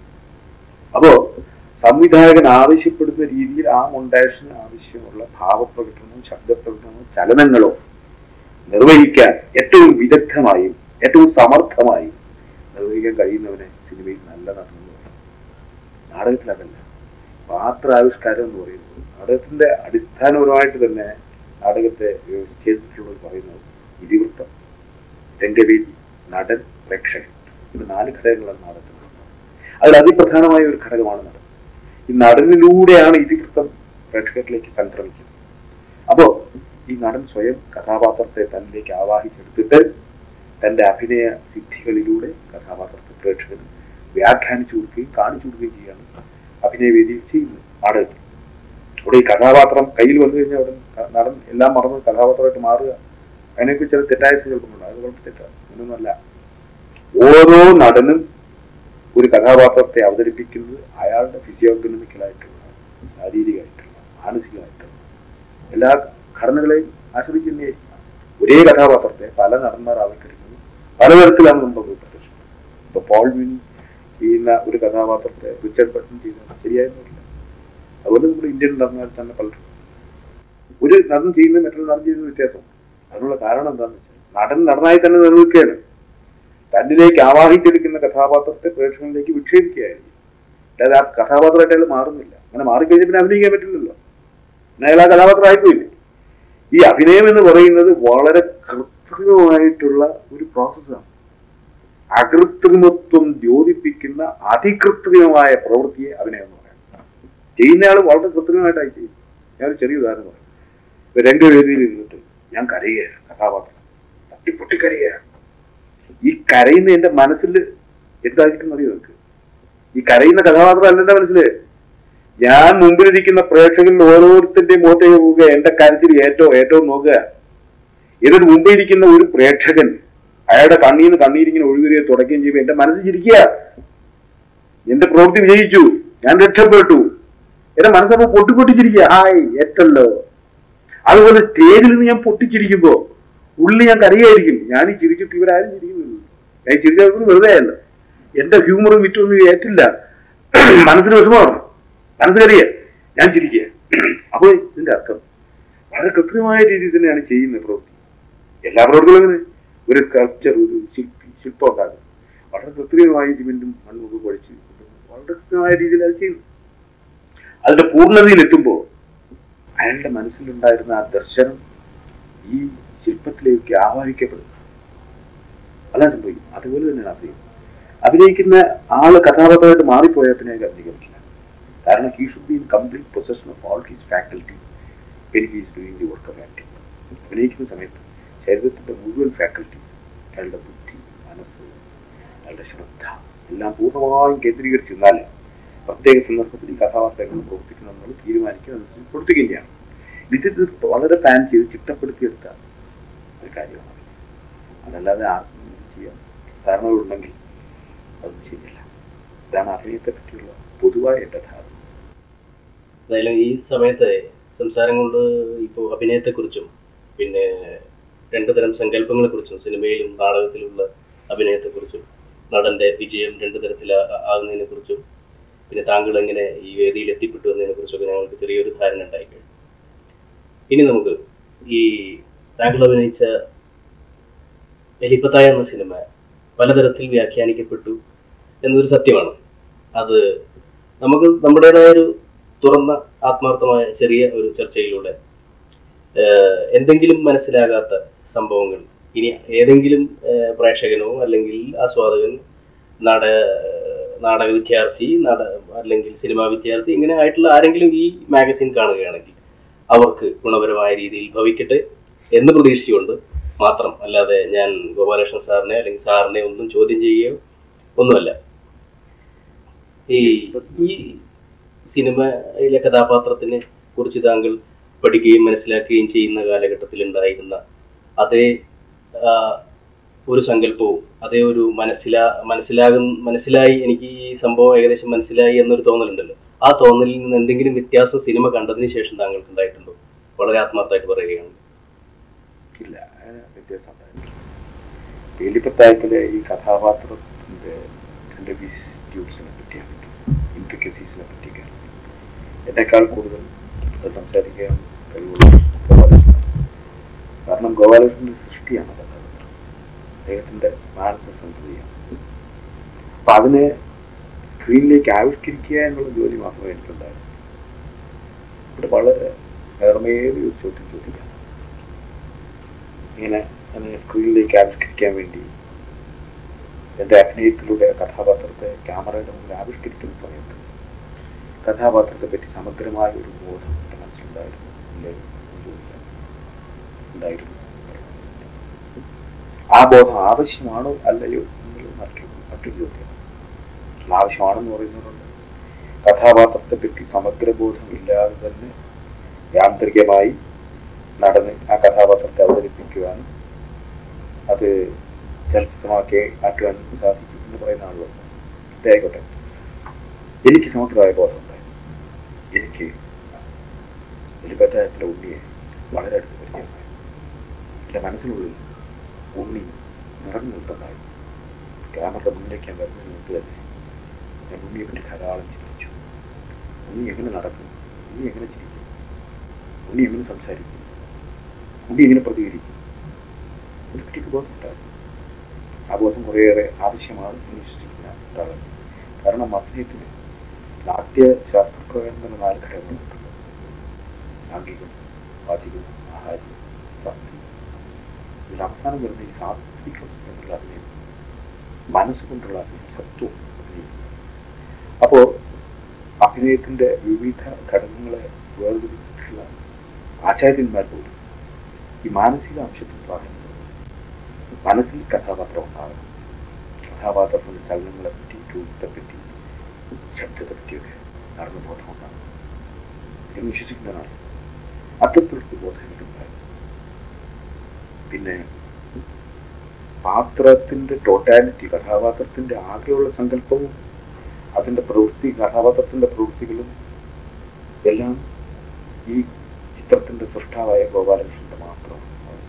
അപ്പോ സംവിധായകൻ ആവശ്യപ്പെടുന്ന രീതിയിൽ ആ മൊണ്ടാഷിന് ആവശ്യമുള്ള ഭാവപ്രകടനവും ശബ്ദപ്രകടനവും ചലനങ്ങളോ നിർവഹിക്കാൻ ഏറ്റവും വിദഗ്ധമായും ഏറ്റവും സമർത്ഥമായും നിർവഹിക്കാൻ കഴിയുന്നവനെ സിനിമയിൽ നല്ല നടൻ എന്ന് പറയും നാടകത്തിൽ അതല്ല പാത്രാവിഷ്കാരം എന്ന് പറയുന്നത് നാടകത്തിന്റെ അടിസ്ഥാനപരമായിട്ട് തന്നെ നാടകത്തെ ചെയ്തിട്ടുള്ളത് പറയുന്നത് ഇതിവൃത്തം രംഗവേദി നടൻ പ്രേക്ഷകൻ ഇത് നാല് ഘടകങ്ങളാണ് നാടകത്തിൽ അതിൽ അതിപ്രധാനമായ ഒരു ഘടകമാണ് നടൻ ഈ നടനിലൂടെയാണ് ഇതിവൃത്തം പ്രേക്ഷകരിലേക്ക് സംക്രമിക്കുന്നത് അപ്പോ ഈ നടൻ സ്വയം കഥാപാത്രത്തെ തന്നിലേക്ക് ആവാഹിച്ചെടുത്തിട്ട് തന്റെ അഭിനയ സിദ്ധികളിലൂടെ കഥാപാത്രത്തെ പ്രേക്ഷകന് വ്യാഖ്യാനിച്ചു കൊടുക്കുകയും കാണിച്ചു കൊടുക്കുകയും ചെയ്യാണ് അഭിനയവേദിയിൽ ചെയ്യുന്നത് നാടകത്തിൽ അവിടെ ഈ കഥാപാത്രം കയ്യിൽ വന്നു കഴിഞ്ഞാൽ അവിടെ ക- നടൻ എല്ലാം മറന്ന് കഥാപാത്രമായിട്ട് മാറുക അതിനൊക്കെ ചില തെറ്റായ സങ്കല്പങ്ങളുണ്ട് അത് വളരെ തെറ്റാണ് അങ്ങനെയൊന്നുമല്ല ഓരോ നടനും ഒരു കഥാപാത്രത്തെ അവതരിപ്പിക്കുന്നത് അയാളുടെ ഫിസിയോഗനമിക്കലായിട്ടുള്ള ശാരീരികമായിട്ടുള്ള മാനസികമായിട്ടുള്ള എല്ലാ ഘടനകളെയും ആശ്രയിച്ച് തന്നെയായിരിക്കും ഒരേ കഥാപാത്രത്തെ പല നടന്മാർ ആവിഷ്കരിക്കുന്നത് പലതരത്തിലാണ് നമ്മൾ പ്രദർശനം ഇപ്പൊ പോൾ വിനി ചെയ്യുന്ന ഒരു കഥാപാത്രത്തെ റിച്ചർഡ് ബട്ടൺ ചെയ്യുന്നത് ശരിയായിരുന്നില്ല അതുപോലെ നമ്മുടെ ഇന്ത്യൻ നടന്മാർ തന്നെ പലരും ഒരു നടൻ ചെയ്യുന്ന മറ്റൊരു നടൻ ചെയ്യുന്ന വ്യത്യാസം അതിനുള്ള കാരണം എന്താണെന്ന് വെച്ചാൽ നടൻ നടനായി തന്നെ നിലനിൽക്കുകയാണ് തന്നിലേക്ക് ആവാഹിച്ചെടുക്കുന്ന കഥാപാത്രത്തെ പ്രേക്ഷകനിലേക്ക് വിക്ഷേപിക്കുകയായിരിക്കും അല്ലാതെ ആ കഥാപാത്രമായിട്ട് അയാൾ മാറുന്നില്ല അങ്ങനെ മാറിക്കഴിഞ്ഞാൽ പിന്നെ അഭിനയിക്കാൻ പറ്റില്ലല്ലോ പിന്നെ അയാൾ ആ കഥാപാത്രമായിപ്പോയില്ലേ ഈ അഭിനയം എന്ന് പറയുന്നത് വളരെ കൃത്രിമമായിട്ടുള്ള ഒരു പ്രോസസ്സാണ് അകൃത്രിമത്വം ദ്യോതിപ്പിക്കുന്ന അതികൃത്രിമമായ പ്രവൃത്തിയെ അഭിനയം എന്ന് പറയാം ചെയ്യുന്നയാൾ വളരെ കൃത്രിമമായിട്ടായി ചെയ്യും ഞാനൊരു ചെറിയ ഉദാഹരണം പറയാം ഇപ്പൊ രംഗവേദിയിൽ ഇരുന്നിട്ട് ഞാൻ കരയുകയാണ് കഥാപാത്രം തട്ടിപ്പൊട്ടി കരയുകയാണ് ഈ കരയുന്ന എന്റെ മനസ്സിൽ എന്തായിരിക്കും അറിയോ നിങ്ങൾക്ക് ഈ കരയുന്ന കഥാപാത്രം അല്ല എന്റെ മനസ്സില് ഞാൻ മുമ്പിലിരിക്കുന്ന പ്രേക്ഷകരിൽ ഓരോരുത്തരുടെയും മുഖത്തേക്ക് പോവുക എന്റെ കരച്ചിൽ ഏറ്റവും ഏറ്റവും നോക്കുക എന്നിട്ട് മുമ്പിൽ ഇരിക്കുന്ന ഒരു പ്രേക്ഷകൻ അയാളുടെ കണ്ണീന്ന് കണ്ണീരിങ്ങനെ ഒഴുകുകയോ തുടക്കുകയും ചെയ്യുമ്പോൾ എന്റെ മനസ്സ് ചിരിക്കുക എന്റെ പ്രവൃത്തി വിജയിച്ചു ഞാൻ രക്ഷപ്പെട്ടു എന്റെ മനസ്സപ്പോ പൊട്ടിപ്പൊട്ടിച്ചിരിക്കുക ഹായ് ഏറ്റല്ലോ അതുപോലെ സ്റ്റേജിൽ നിന്ന് ഞാൻ പൊട്ടിച്ചിരിക്കുമ്പോ ഉള്ളിൽ ഞാൻ കരയായിരിക്കും ഞാൻ ഈ ചിരിച്ചിട്ട് ഇവരാരും ചിരിക്കുന്നില്ല ഞാൻ ചിരിച്ചത് വെറുതെ അല്ല എന്റെ ഹ്യൂമറും വിറ്റൊന്നും ഏറ്റില്ല മനസ്സിന് വിഷമമാണ് മനസ്സ് കറിയ ഞാൻ ചിരിക്കുക അപ്പോൾ ഇതിന്റെ അർത്ഥം വളരെ കൃത്യമായ രീതിയിൽ തന്നെയാണ് ചെയ്യുന്നത് പ്രവൃത്തി എല്ലാ പ്രവൃത്തികളും അങ്ങനെ ഒരു സ്കൾപ്ചർ ഒരു ശില്പി ശില്പം ഉണ്ടാകും വളരെ കൃത്രിമമായി സിമെന്റും മണ്ണൊക്കെ കുഴച്ച് വളരെ കൃത്യമായ രീതിയിൽ അത് ചെയ്യുന്നു അതിന്റെ പൂർണ്ണതയിലെത്തുമ്പോൾ അയാളുടെ മനസ്സിലുണ്ടായിരുന്ന ആ ദർശനം ഈ ശില്പത്തിലേക്ക് ആവാഹിക്കപ്പെടുന്നു അതാണ് സംഭവിക്കും അതുപോലെ തന്നെയാണ് അഭിനയം അഭിനയിക്കുന്ന ആള് കഥാപാത്രമായിട്ട് മാറിപ്പോയാൽ പിന്നെ അയാൾക്ക് അഭിനയിക്കാൻ പറ്റില്ല കാരണം he should be in complete possession of all his faculties when he's doing the work of acting അഭിനയിക്കുന്ന സമയത്ത് ശരീരത്തിന്റെ മുഴുവൻ ഫാക്കൽറ്റീസ് അയാളുടെ ബുദ്ധി മനസ്സ് അയാളുടെ ശ്രദ്ധ എല്ലാം പൂർണ്ണമായും കേന്ദ്രീകരിച്ചിരുന്നാൽ പ്രത്യേക സന്ദർഭത്തിൽ ഈ കഥാപാത്രം എങ്ങനെ പ്രവർത്തിക്കണം എന്നുള്ളത് തീരുമാനിക്കുക അതനുസരിച്ച് പ്രവർത്തിക്കുകയും ചെയ്യണം ഇത് ഇത് വളരെ പ്ലാൻ ചെയ്ത് ചിട്ടപ്പെടുത്തിയെടുത്ത ഒരു കാര്യമാണ് അതല്ലാതെ ആർക്കും ഇത് ചെയ്യാൻ ധാരണകളുണ്ടെങ്കിൽ അത് ശരിയല്ല ഇതാണ് അഭിനയത്തെ പറ്റിയുള്ള പൊതുവായ എൻ്റെ ധാരണ എന്തായാലും ഈ സമയത്ത് സംസാരം കൊണ്ട് ഇപ്പോൾ അഭിനയത്തെക്കുറിച്ചും പിന്നെ രണ്ടു തരം സങ്കല്പങ്ങളെക്കുറിച്ചും സിനിമയിലും നാടകത്തിലുള്ള അഭിനയത്തെക്കുറിച്ചും നടന്റെ വിജയം രണ്ടു തരത്തിൽ ആകുന്നതിനെ കുറിച്ചും പിന്നെ താങ്കൾ എങ്ങനെ ഈ വേദിയിൽ എത്തിപ്പെട്ടു എന്നതിനെ കുറിച്ചൊക്കെ ഞങ്ങൾക്ക് ചെറിയൊരു ധാരണ ഉണ്ടായിക്കഴിഞ്ഞു ഇനി നമുക്ക് ഈ താങ്കൾ അഭിനയിച്ച എലിപ്പത്തായ എന്ന സിനിമ പലതരത്തിൽ വ്യാഖ്യാനിക്കപ്പെട്ടു എന്നതൊരു സത്യമാണ് അത് നമുക്ക് നമ്മുടേതായ ഒരു തുറന്ന ആത്മാർത്ഥമായ ചെറിയ ഒരു ചർച്ചയിലൂടെ ഏഹ്, എന്തെങ്കിലും മനസ്സിലാകാത്ത സംഭവങ്ങൾ ഇനി ഏതെങ്കിലും ഏഹ്, പ്രേക്ഷകനോ അല്ലെങ്കിൽ ആസ്വാദകൻ നാടക നാടക വിദ്യാർത്ഥി നാട അല്ലെങ്കിൽ സിനിമാ വിദ്യാർത്ഥി ഇങ്ങനെ ആയിട്ടുള്ള ആരെങ്കിലും ഈ മാഗസിൻ കാണുകയാണെങ്കിൽ അവർക്ക് ഗുണപരമായ രീതിയിൽ ഭവിക്കട്ടെ എന്ന് പ്രതീക്ഷിച്ചുകൊണ്ട് മാത്രം അല്ലാതെ ഞാൻ ഗോപാലകൃഷ്ണൻ സാറിനെ അല്ലെങ്കിൽ സാറിനെ ഒന്നും ചോദ്യം ചെയ്യുകയോ ഒന്നുമല്ല ഈ ഈ സിനിമയിലെ കഥാപാത്രത്തിനെ കുറിച്ച് താങ്കൾ പഠിക്കുകയും മനസ്സിലാക്കുകയും ചെയ്യുന്ന കാലഘട്ടത്തിൽ ഉണ്ടായിരുന്ന അതേ ആ, ഒരു സങ്കല്പവും അതേ ഒരു മനസ്സിലാ മനസ്സിലാകും മനസ്സിലായി എനിക്ക് ഈ സംഭവം ഏകദേശം മനസ്സിലായി എന്നൊരു തോന്നലുണ്ടല്ലോ ആ തോന്നലിൽ നിന്ന് എന്തെങ്കിലും വ്യത്യാസം സിനിമ കണ്ടതിന് ശേഷം താങ്കൾക്ക് ഉണ്ടായിട്ടുണ്ടോ വളരെ ആത്മാർത്ഥമായിട്ട് പറയുകയാണ് ഇല്ല അങ്ങനെ വ്യത്യാസം ഉണ്ടായിട്ടില്ല വേലിപ്പത്തായത്തിലെ ഈ കഥാപാത്രത്തിന്റെ രണ്ട് വിസ്റ്റ്യൂട്ട്സിനെ പറ്റിയാണ് ഇൻട്രിക്കസീസിനെ പറ്റിയൊക്കെയാണ് എന്നെക്കാൾ കൂടുതൽ അത് സംസാരിക്കാൻ കഴിവുള്ള ഗോപാലകൃഷ്ണൻ കാരണം ഗോപാലകൃഷ്ണന്റെ സൃഷ്ടിയാണ് കഥാപാത്രം അദ്ദേഹത്തിന്റെ മാനസ സംഗതിയാണ് അപ്പൊ അതിനെ സ്ക്രീനിലേക്ക് ആവിഷ്കരിക്കുക എന്നുള്ള ജോലി മാത്രമേ എനിക്കുണ്ടായിരുന്നു ഇവിടെ വളരെ നേർമയേറിയ ഒരു ചോദ്യം ചോദിക്കാം ഇങ്ങനെ അതിനെ സ്ക്രീനിലേക്ക് ആവിഷ്കരിക്കാൻ വേണ്ടി എൻ്റെ അഭിനയത്തിലൂടെ കഥാപാത്രത്തെ ക്യാമറയുടെ മുന്നിൽ ആവിഷ്കരിക്കുന്ന സമയത്ത് കഥാപാത്രത്തെ പറ്റി സമഗ്രമായ ഒരു ബോധം എൻ്റെ മനസ്സിലുണ്ടായിരുന്നു ഇല്ലേ എന്ന് ചോദിച്ചാൽ ഉണ്ടായിരുന്നു ആ ബോധം ആവശ്യമാണോ അല്ലയോ എന്നുള്ളത് മറ്റൊരു മറ്റൊരു ചോദ്യം ആവശ്യമാണെന്ന് പറയുന്നവരുണ്ട് കഥാപാത്രത്തെ പറ്റി സമഗ്രബോധം ഇല്ലാതെ തന്നെ യാന്ത്രികമായി നടന്ന് ആ കഥാപാത്രത്തെ അവതരിപ്പിക്കുവാനും അത് ചലച്ചിത്രമാക്കി മാറ്റുവാനും സാധിക്കും എന്ന് പറയുന്ന ആളുകളുണ്ട് ഇതായിക്കോട്ടെ എനിക്ക് സമഗ്രമായ ബോധമുണ്ടായി എനിക്ക് എലിപ്പറ്റായത്തിലെ ഉണ്ണിയെ വളരെ അടുത്ത് പരിചയമായി എൻ്റെ മനസ്സിനുള്ളിൽ ഉണ്ണി നിറഞ്ഞു നിൽക്കുന്നുണ്ടായി ക്യാമറയുടെ മുന്നിലേക്ക് ഞാൻ വരുന്നതിന് മുമ്പ് തന്നെ ഞാൻ ഉണ്ണിയെ പറ്റി ധാരാളം ചിന്തിച്ചു ഉണ്ണി എങ്ങനെ നടക്കും ഉണ്ണി എങ്ങനെ ചിരിക്കും ഉണ്ണി എങ്ങനെ സംസാരിക്കും ഉണ്ണി എങ്ങനെ പ്രതികരിക്കും ഇതിനെപ്പറ്റി ബോധമുണ്ടായി ആ ബോധം കുറേയേറെ ആവശ്യമാണ് എന്ന് വിശ്വസിക്കുന്ന ഒരാളാണ് കാരണം അഭിനയത്തിന് നാട്യശാസ്ത്രപ്രകാരം തന്നെ നാല് ഘടകങ്ങളുണ്ട് ആംഗികം വാചികം ആഹാരം സാത്വികം ഇതിൽ അവസാനം വരുന്ന ഈ സാത്വികം എന്നുള്ള അഭിനയം മനസ്സുകൊണ്ടുള്ള അഭിനയം സത്വം അഭിനയം അപ്പോൾ അഭിനയത്തിന്റെ വിവിധ ഘടകങ്ങളെ വേർതിരിച്ചിട്ടുള്ള ആചാര്യന്മാർ പോലും ഈ മാനസിക അംശത്തിൽ പ്രാധാന്യം കൊടുക്കുന്നു. മനസ്സിൽ കഥാപാത്രം ഉണ്ടാകണം കഥാപാത്രത്തിന്റെ ചലനങ്ങളെ പറ്റി രൂപത്തെ പറ്റി ശബ്ദത്തെ പറ്റിയൊക്കെ നടന്ന ബോധം ഉണ്ടാകണം എന്ന് വിശ്വസിക്കുന്നതാണ് അത്തരത്തിലുള്ള ബോധം എനിക്കുണ്ടായിരുന്നു പിന്നെ പാത്രത്തിന്റെ ടോട്ടാലിറ്റി കഥാപാത്രത്തിന്റെ ആകെയുള്ള സങ്കല്പവും അതിന്റെ പ്രവൃത്തി കഥാപാത്രത്തിന്റെ പ്രവൃത്തികളും എല്ലാം ഈ ചിത്രത്തിന്റെ സൃഷ്ടാവായ ഗോപാലകൃഷ്ണന്റെ മാത്രമാണ്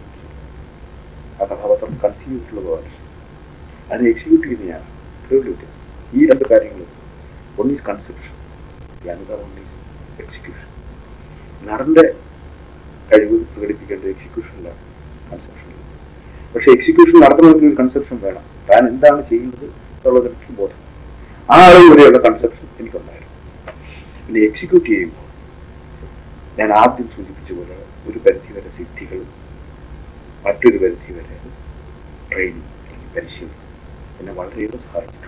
ആ കഥാപാത്രം കൺസീവ് ചെയ്തിട്ടുള്ള ഗോപാലകൃഷ്ണൻ അതിനെ എക്സിക്യൂട്ട് ചെയ്യുന്നതാണ് ഇത്രയേ ഉള്ളൂ വ്യത്യാസം ഈ രണ്ട് കാര്യങ്ങളും one is conception the another one is execution നടന്റെ കഴിവ് പ്രകടിപ്പിക്കേണ്ടത് എക്സിക്യൂഷനിലാണ് കൺസെപ്ഷനിൽ പക്ഷെ എക്സിക്യൂഷൻ നടത്തണമെങ്കിൽ ഒരു കൺസെപ്ഷൻ വേണം താൻ എന്താണ് ചെയ്യുന്നത് എന്നുള്ളത് എനിക്ക് ബോധം ആ അളവ് വരെയുള്ള കൺസെപ്ഷൻ എനിക്കുണ്ടായിരുന്നു പിന്നെ എക്സിക്യൂട്ട് ചെയ്യുമ്പോൾ ഞാൻ ആദ്യം സൂചിപ്പിച്ച പോലെ ഒരു പരിധി വരെ സിദ്ധികളും മറ്റൊരു പരിധി വരെ ട്രെയിനിങ് അല്ലെങ്കിൽ പരിശീലനം എന്നെ വളരെയേറെ സഹായിച്ചിട്ടുണ്ട്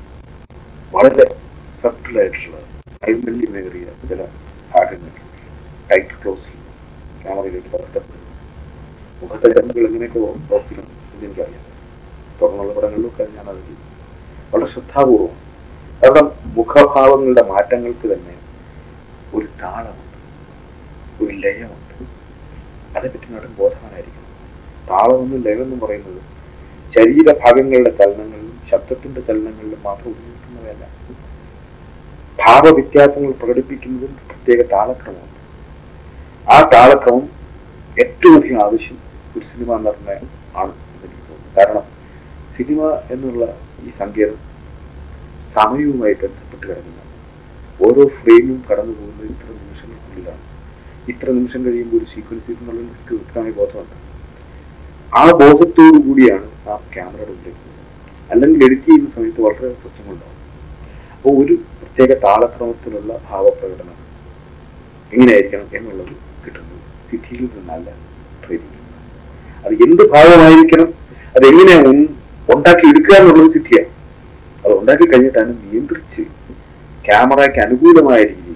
വളരെ സബ്റ്റിലായിട്ടുള്ള നൈർമല്യമേറിയ ചില ഭാഗങ്ങൾ ടൈറ്റ് ക്ലോസിൽ ക്യാമറയിലേക്ക് പകർത്തപ്പെടുന്നു മുഖത്തെ കണ്ണുകൾ എങ്ങനെയൊക്കെ പ്രവർത്തിക്കണം എന്ന് എനിക്കറിയാം തുടർന്നുള്ള പടങ്ങളിലൊക്കെ ഞാൻ അത് ചെയ്തു വളരെ ശ്രദ്ധാപൂർവം കാരണം മുഖഭാവങ്ങളുടെ മാറ്റങ്ങൾക്ക് തന്നെ ഒരു താളമുണ്ട് ഒരു ലയമുണ്ട് അതേപ്പറ്റി നടൻ ബോധവാനായിരിക്കണം താളമെന്നും ലയമെന്നും പറയുന്നത് ശരീരഭാഗങ്ങളുടെ ചലനങ്ങളിലും ശബ്ദത്തിന്റെ ചലനങ്ങളിലും മാത്രം ഉപയോഗിക്കുന്നവയല്ല ഭാവവ്യത്യാസങ്ങൾ പ്രകടിപ്പിക്കുന്നതും പ്രത്യേക താളക്രമമുണ്ട് ആ താളക്രമം ഏറ്റവും അധികം ആവശ്യം ഒരു സിനിമ നടനെ ആണ് എന്ന് എനിക്ക് തോന്നുന്നു കാരണം സിനിമ എന്നുള്ള ഈ സങ്കേതം സമയവുമായി ബന്ധപ്പെട്ട് കിടക്കുന്ന ഓരോ ഫ്രെയിമും കടന്നു പോകുന്നത് ഇത്ര നിമിഷങ്ങൾക്കുള്ളിലാണ് ഇത്ര നിമിഷം കഴിയുമ്പോൾ ഒരു സീക്വൻസ് എന്നുള്ളത് എനിക്ക് വ്യക്തമായ ബോധമുണ്ട് ആ ബോധത്തോടു കൂടിയാണ് ആ ക്യാമറയുടെ മുന്നിലേക്ക് പോകുന്നത് അല്ലെങ്കിൽ എഡിറ്റ് ചെയ്യുന്ന സമയത്ത് വളരെ പ്രശ്നങ്ങളുണ്ടാവും അപ്പോൾ ഒരു പ്രത്യേക താളക്രമത്തിലുള്ള ഭാവപ്രകടനം എങ്ങനെയായിരിക്കണം എന്നുള്ളത് കിട്ടുന്നത് സിദ്ധിയിൽ നിന്നല്ല ട്രെയിനിങ് അത് എന്ത് ഭാവമായിരിക്കണം അത് എങ്ങനെ ഉൺ- ഉണ്ടാക്കി എടുക്കുക എന്നുള്ളത് സിദ്ധിയാണ് അത് ഉണ്ടാക്കി കഴിഞ്ഞിട്ട് അതിനെ നിയന്ത്രിച്ച് ക്യാമറയ്ക്ക് അനുകൂലമായ രീതിയിൽ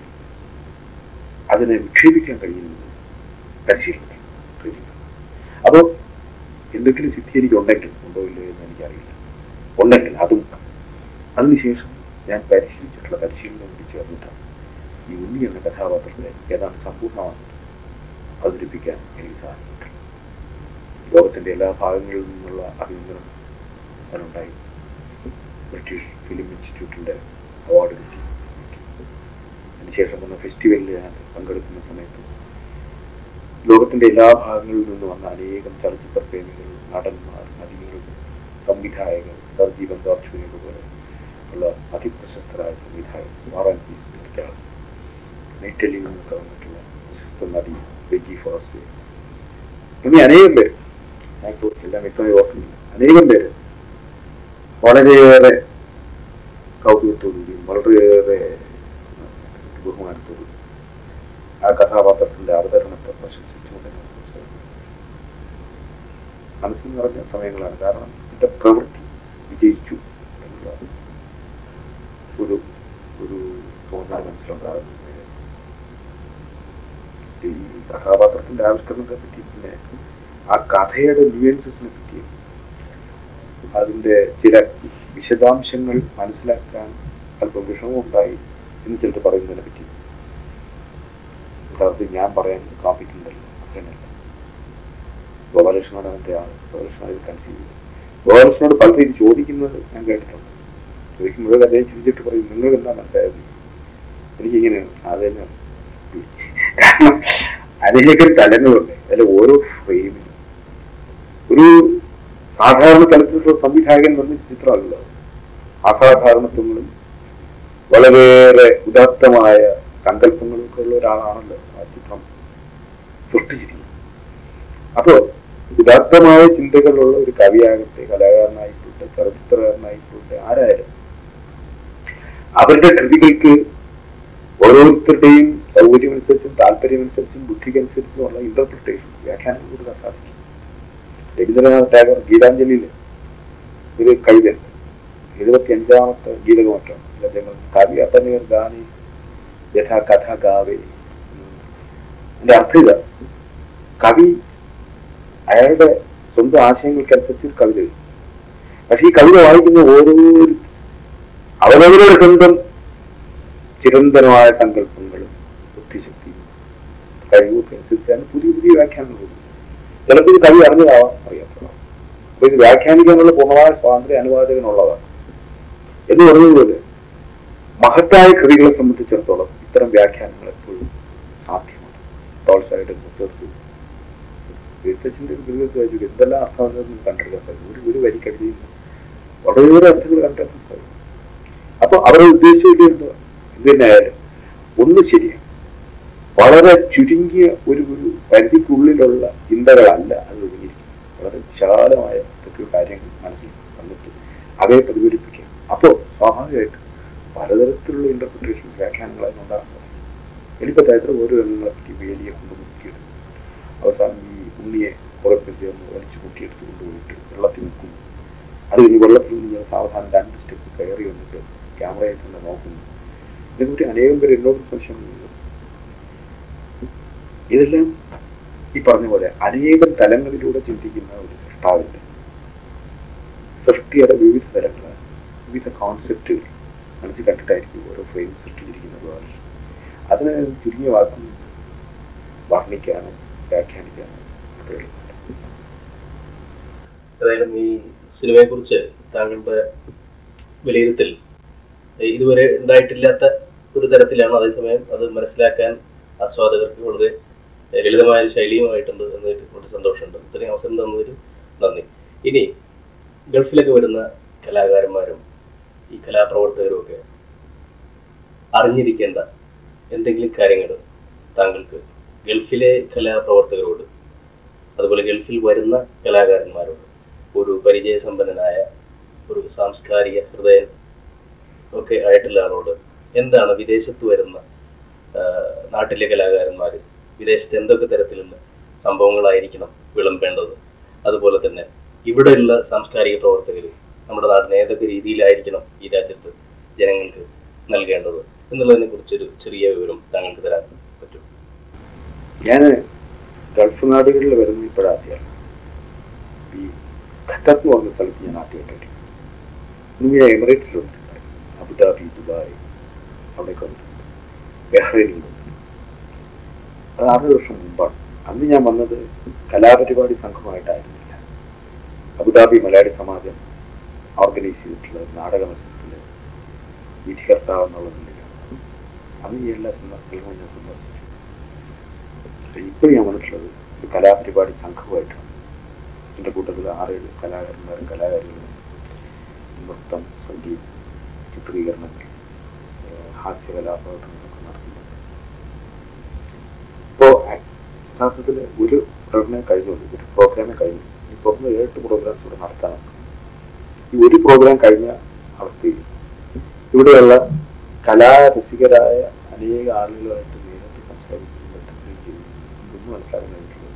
അതിനെ വിക്ഷേപിക്കാൻ കഴിയുന്നത് പരിശീലനത്തിൽ ട്രെയിനിങ് അപ്പോൾ എന്തെങ്കിലും സിദ്ധി എനിക്ക് ഉണ്ടെങ്കിൽ ഉണ്ടോ ഇല്ലയോ എന്ന് എനിക്കറിയില്ല ഉണ്ടെങ്കിൽ അതും അതിനുശേഷം ഞാൻ പരിശീലിച്ചിട്ടുള്ള പരിശീലനം കൂടി ചേർന്നിട്ടാണ് ഈ ഉണ്ണി എന്ന കഥാപാത്രത്തെ ഏതാണ്ട് സമ്പൂർണ്ണമായിട്ട് അവതരിപ്പിക്കാൻ എനിക്ക് സാധിച്ചിട്ടുണ്ട് ലോകത്തിന്റെ എല്ലാ ഭാഗങ്ങളിൽ നിന്നുള്ള അഭിനന്ദനം അതിനുണ്ടായി ബ്രിട്ടീഷ് ഫിലിം ഇൻസ്റ്റിറ്റ്യൂട്ടിന്റെ അവാർഡ് കിട്ടി അതിനുശേഷം വന്ന ഫെസ്റ്റിവലിൽ ഞാൻ പങ്കെടുക്കുന്ന സമയത്ത് ലോകത്തിന്റെ എല്ലാ ഭാഗങ്ങളിൽ നിന്ന് വന്ന അനേകം ചലച്ചിത്ര പ്രേമികൾ നടന്മാർ നടികൾ സംവിധായകർ സർജി ബന്ധാർച്ചുവിനെ പോലെ ഉള്ള അതിപ്രശസ്തരായ സംവിധായകർ വാറാൻ പീസ് നിർത്തിയാൾ നെറ്റലിൽ നിന്നൊക്കെ വന്നിട്ടുള്ള പ്രശസ്ത നടി ബെജി ഫോറസ്റ്റ് ഇനി അനേകം പേര് ഞാൻ ഇപ്പോൾ എല്ലാം വ്യക്തമായി ഓർക്കുന്നില്ല അനേകം പേര് വളരെയേറെ കൗതുകത്തോടുകൂടിയും വളരെയേറെ ബഹുമാനത്തോടും ആ കഥാപാത്രത്തിന്റെ അവതരണത്തെ പ്രശംസിച്ചുകൊണ്ട് ഞാൻ സംസാരിക്കുന്നു. മനസ്സിൽ നിറഞ്ഞ സമയങ്ങളാണ് കാരണം എന്റെ പ്രവൃത്തി വിജയിച്ചു എന്നുള്ള ഒരു ഒരു തോന്നൽ മനസ്സിലുണ്ടാകുന്ന സമയം ഈ കഥാപാത്രത്തിന്റെ ആവിഷ്കരണത്തെ പറ്റി പിന്നെ ആ കഥയുടെ ന്യൂവൻസസിനെ പറ്റിയും അതിന്റെ ചില വിശദാംശങ്ങൾ മനസ്സിലാക്കാൻ അല്പം വിഷമം ഉണ്ടായി എന്ന് ചിലർ പറയുന്നതിനെ പറ്റി യഥാർത്ഥത്തിൽ ഞാൻ പറയാൻ കാപ്പിട്ടുണ്ടല്ലോ അങ്ങനെയല്ല ഗോപാലകൃഷ്ണനാണ് അവൻ്റെ ആൾ ഗോപാലകൃഷ്ണൻ ഇത് കൺസീവ് ചെയ്തു ഗോപാലകൃഷ്ണനോട് പലരും ഇത് ചോദിക്കുന്നത് ഞാൻ കേട്ടിട്ടുണ്ട് ചോദിക്കുമ്പോഴേ അദ്ദേഹം ചിരിച്ചിട്ട് പറയും നിങ്ങൾക്ക് എന്താ മനസ്സിലായത് എനിക്കിങ്ങനെയാണ് അത് തന്നെയാണ് കാരണം അതിലേക്ക് തലങ്ങളുണ്ട് അതിൽ ഓരോ ഫ്രെയിമിലും ഒരു സാധാരണ തലത്തിലുള്ള സംവിധായകൻ നിർമ്മിച്ച ചിത്രമല്ല അസാധാരണത്വങ്ങളും വളരെയേറെ ഉദാത്തമായ സങ്കല്പങ്ങളും ഒക്കെ ഉള്ള ഒരാളാണല്ലോ ആ ചിത്രം സൃഷ്ടിച്ചിരിക്കുന്നത് അപ്പോ ഉദാത്തമായ ചിന്തകളുള്ള ഒരു കവിയാകട്ടെ കലാകാരനായിക്കോട്ടെ ചലച്ചിത്രകാരനായിക്കോട്ടെ ആരായാലും അവരുടെ കൃതികൾക്ക് ഓരോരുത്തരുടെയും സൗകര്യമനുസരിച്ചും താല്പര്യമനുസരിച്ചും ബുദ്ധിക്കനുസരിച്ചുമുള്ള ഇന്റർപ്രിട്ടേഷൻ വ്യാഖ്യാനം കൊടുക്കാൻ സാധിക്കും രവീന്ദ്രനാഥ് ടാഗോർ ഗീതാഞ്ജലിയിൽ ഒരു കവിതയുണ്ട് എഴുപത്തി അഞ്ചാമത്തെ ഗീതകമറ്റാണ് അദ്ദേഹം കവി അപ്പനീർ ഗാനി യഥാ കഥ ഗാവേ എന്റെ അർത്ഥം ഇതാ കവി അയാളുടെ സ്വന്തം ആശയങ്ങൾക്കനുസരിച്ച് ഒരു കവിത എഴുതും പക്ഷെ ഈ കവിത വായിക്കുന്ന ഓരോരു അവരവരുടെ സ്വന്തം ചിരന്തനമായ സങ്കല്പങ്ങളും ബുദ്ധിശക്തിയും കഴിവൊക്കെ അനുസരിച്ചാണ് പുതിയ പുതിയ വ്യാഖ്യാനങ്ങൾ കൊടുക്കുന്നത് ചിലപ്പോൾ ഇത് കവി അറിഞ്ഞതാവാം അറിയാത്തതാവാം അപ്പൊ ഇത് വ്യാഖ്യാനിക്കാനുള്ള പൂർണ്ണമായ സ്വാതന്ത്ര്യം അനുവാദകനുള്ളതാണ് എന്ന് പറഞ്ഞതുപോലെ മഹത്തായ കൃതികളെ സംബന്ധിച്ചിടത്തോളം ഇത്തരം വ്യാഖ്യാനങ്ങൾ എപ്പോഴും സാധ്യമാണ് ടോൾസായിട്ട് പുസ്തകത്തിൽ എഴുത്തച്ഛൻ്റെ ഒരു കൃതികൾക്ക് വായിച്ചു എന്തെല്ലാം അർത്ഥമാണെന്ന് കണ്ടെടുക്കാൻ സാധിക്കും ഒരു ഒരു വരി കവിതയിൽ നിന്ന് വളരെയേറെ അർത്ഥങ്ങൾ കണ്ടെത്താൻ സാധിക്കും അപ്പൊ അവരുടെ ഉദ്ദേശിച്ചത് എന്തുവാ ഇത് തന്നെ ആയാലും ഒന്ന് ശരിയാണ് വളരെ ചുരുങ്ങിയ ഒരു ഒരു പരിധിക്കുള്ളിലുള്ള ചിന്തകളല്ല അത് ഒതുങ്ങിയിരിക്കുന്നത് വളരെ വിശാലമായ എന്തൊക്കെയോ കാര്യങ്ങൾ മനസ്സിൽ വന്നിട്ട് അവയെ പ്രതിഫലിപ്പിക്കുക അപ്പോൾ സ്വാഭാവികമായിട്ട് പലതരത്തിലുള്ള ഇന്റർപ്രിട്ടേഷൻ വ്യാഖ്യാനങ്ങളായി ഉണ്ടാകാൻ സാധിക്കും എലിപ്പത്തായത്ര ഓരോ എണ്ണങ്ങളെ പറ്റി വേലിയെ കൊണ്ട് മുക്കിയിടും അവസാനം ഈ ഉണ്ണിയെ ഉറപ്പിച്ച് ചേർന്ന് വലിച്ചു കൂട്ടിയെടുത്ത് കൊണ്ടുപോയിട്ട് വെള്ളത്തിൽ മുക്കുന്നു അത് കഴിഞ്ഞ് വെള്ളത്തിൽ നിന്ന് സാവധാനം രണ്ട് സ്റ്റെപ്പ് കയറി വന്നിട്ട് ക്യാമറയിൽ തന്നെ നോക്കുന്നു ഇതിനെപ്പറ്റി അനേകം പേര് എന്നോട് സംശയം ചോദിക്കുന്നു. ഇതെല്ലാം ഈ പറഞ്ഞ പോലെ അനേകം തലങ്ങളിലൂടെ ചിന്തിക്കുന്ന ഒരു സൃഷ്ടാവിന്റെ സൃഷ്ടിയുടെ വിവിധ തലങ്ങളാണ് വിവിധ കോൺസെപ്റ്റുകൾ മനസ്സിൽ കണ്ടിട്ടായിരിക്കും ഓരോ ഫ്രെയിം സൃഷ്ടിച്ചിരിക്കുന്നത് പോലെ അതിനെ ചുരുങ്ങിയ വാക്കും വർണ്ണിക്കാനോ വ്യാഖ്യാനിക്കാനോ അത്ര എളുപ്പമല്ല ഏതായാലും ഈ സിനിമയെ കുറിച്ച് താങ്കളുടെ വിലയിരുത്തൽ ഏഹ് ഇതുവരെ ഉണ്ടായിട്ടില്ലാത്ത ഒരു തരത്തിലാണ് അതേസമയം അത് മനസ്സിലാക്കാൻ ആസ്വാദകർക്ക് വളരെ ഏഹ് ലളിതമായ ഒരു ശൈലിയുമായിട്ടുണ്ട് എന്നതിൽ വളരെ സന്തോഷമുണ്ട് ഇത്രയും അവസരം തന്നതിൽ നന്ദി ഇനി ഗൾഫിലൊക്കെ വരുന്ന കലാകാരന്മാരും ഈ കലാപ്രവർത്തകരും ഒക്കെ അറിഞ്ഞിരിക്കേണ്ട എന്തെങ്കിലും കാര്യങ്ങൾ താങ്കൾക്ക് ഗൾഫിലെ കലാപ്രവർത്തകരോട് അതുപോലെ ഗൾഫിൽ വരുന്ന കലാകാരന്മാരോട് ഒരു പരിചയസമ്പന്നനായ ഒരു സാംസ്കാരിക ഹൃദയം ഒക്കെ ആയിട്ടുള്ള ആളോട് എന്താണ് വിദേശത്ത് വരുന്ന ആ, നാട്ടിലെ കലാകാരന്മാർ വിദേശത്ത് എന്തൊക്കെ തരത്തിലുള്ള സംഭവങ്ങളായിരിക്കണം വിളമ്പേണ്ടത് അതുപോലെ തന്നെ ഇവിടെയുള്ള സാംസ്കാരിക പ്രവർത്തകർ നമ്മുടെ നാടിനെ ഏതൊക്കെ രീതിയിലായിരിക്കണം ഈ രാജ്യത്ത് ജനങ്ങൾക്ക് നൽകേണ്ടത് എന്നുള്ളതിനെ കുറിച്ചൊരു ചെറിയ വിവരം താങ്കൾക്ക് തരാൻ പറ്റും ഞാൻ ഗൾഫ് നാടുകളിൽ വരുന്ന ഇപ്പോഴാദ്യമാണ് ഈ ഖത്തർ എന്ന് പറഞ്ഞ സ്ഥലത്ത് ഞാൻ ആദ്യമായിട്ട് ഇന്ന് ഞാൻ എമിറേറ്റ്സിൽ വന്നിട്ടുണ്ട് അബുദാബി ദുബായ് അവിടെയൊക്കെ വന്നിട്ടുണ്ട് ബഹ്റൈനിൽ വന്നിട്ടുണ്ട് അത് ആറ് വർഷം മുമ്പാണ് അന്ന് ഞാൻ വന്നത് കലാപരിപാടി സംഘമായിട്ടായിരുന്നില്ല അബുദാബി മലയാളി സമാജം ഓർഗനൈസ് ചെയ്തിട്ടുള്ള ഒരു നാടക മത്സരത്തിൽ വിധികർത്താവ് എന്നുള്ള നിലയിലാണ് അന്ന് ഈ എല്ലാ സന്ദർശനങ്ങളും ഞാൻ സന്ദർശിച്ചു ഇപ്പോൾ ഞാൻ വന്നിട്ടുള്ളത് ഒരു കലാപരിപാടി സംഘമായിട്ടാണ് എൻ്റെ കൂട്ടത്തിൽ ആറേഴ് കലാകാരന്മാരും കലാകാരികളും നൃത്തം സംഗീതം ചിത്രീകരണങ്ങൾ ഏഹ് ഹാസ്യ കലാപ്രവർത്തനങ്ങളൊക്കെ നടത്തുന്നുണ്ട് ഇപ്പോൾ യഥാർത്ഥത്തിൽ ഒരു പ്രകടനം കഴിഞ്ഞുള്ളൂ ഒരു പ്രോഗ്രാമേ കഴിഞ്ഞു ഈ പുറത്ത് ഏഴെട്ട് പ്രോഗ്രാംസ് ഇവിടെ നടത്താനുണ്ട് ഈ ഒരു പ്രോഗ്രാം കഴിഞ്ഞ അവസ്ഥയിൽ ഇവിടെയുള്ള കലാരസികരായ അനേക ആളുകളുമായിട്ട് നേരിട്ട് സംസാരിക്കുകയും ബന്ധപ്പെടുകയും ചെയ്തു ഇതൊന്നും മനസ്സിലാക്കാൻ കഴിഞ്ഞിട്ടുള്ളത്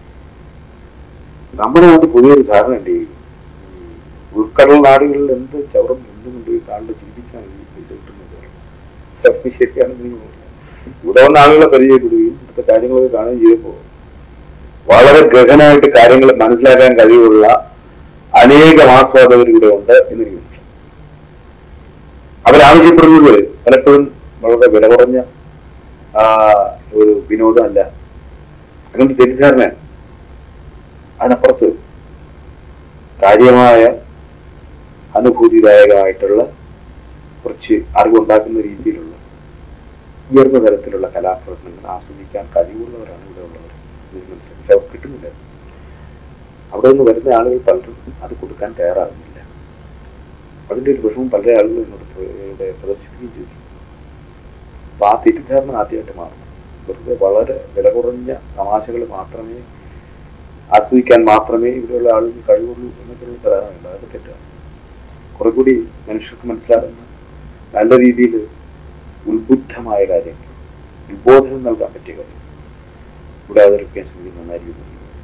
നമ്മുടെ നാട്ടിൽ പുതിയൊരു ധാരണ ഉണ്ട് ഈ ഉൾക്കടൽ നാടുകളിൽ എന്ത് ചവറും എന്തും കൊണ്ടുപോയി കാലിൽ ചിന്തിച്ചാൽ മതി പൈസ കിട്ടുന്നത് അത് ശരിയാണെന്ന് എനിക്ക് തോന്നുന്നില്ല ഇവിടെ വന്ന ആളുകളെ പരിചയപ്പെടുകയും ഇവിടുത്തെ കാര്യങ്ങളൊക്കെ കാണുകയും ചെയ്തപ്പോൾ വളരെ ഗഹനമായിട്ട് കാര്യങ്ങൾ മനസ്സിലാക്കാൻ കഴിവുള്ള അനേകം ആസ്വാദകർ ഇവിടെ ഉണ്ട് എന്ന് എനിക്ക് മനസ്സിലായി അവരാവശ്യപ്പെടുന്നത് പലപ്പോഴും വളരെ വില കുറഞ്ഞ ആ, ഒരു വിനോദമല്ല അങ്ങനത്തെ തെറ്റിദ്ധാരണയാണ് അതിനപ്പുറത്ത് കാര്യമായ അനുഭൂതിദായകമായിട്ടുള്ള കുറച്ച് അറിവുണ്ടാക്കുന്ന രീതിയിലുള്ള ഉയർന്ന തരത്തിലുള്ള കലാപ്രകടനങ്ങൾ ആസ്വദിക്കാൻ കഴിവുള്ളവരാണ് ഇവിടെ ഉള്ളവർ ഇത് മനസ്സിലാക്കി പക്ഷെ അവർക്ക് കിട്ടുന്നില്ല അവിടെ നിന്ന് വരുന്ന ആളുകൾ പലരും അത് കൊടുക്കാൻ തയ്യാറാകുന്നില്ല അതിന്റെ ഒരു വിഷമം പല ആളുകളും എന്നോട് പ്ര- ഇവിടെ പ്രദർശിപ്പിക്കുകയും ചെയ്തു അപ്പൊ ആ തെറ്റിദ്ധാരണ ആദ്യമായിട്ട് മാറണം വെറുതെ വളരെ വില കുറഞ്ഞ തമാശകൾ മാത്രമേ ആസ്വദിക്കാൻ മാത്രമേ ഇവിടെയുള്ള ആളുകൾ കഴിവുള്ളൂ എന്നൊക്കെയുള്ള ധാരണയുണ്ട് അതൊക്കെ തെറ്റാണ് കുറെ കൂടി മനുഷ്യർക്ക് മനസ്സിലാകുന്ന നല്ല രീതിയിൽ ഉത്ബുദ്ധമായ കാര്യങ്ങൾ ഉത്ബോധനം നൽകാൻ പറ്റിയ കാര്യം ഇവിടെ അവതരിപ്പിക്കാൻ ശ്രമിക്കുന്ന നന്നായിരിക്കും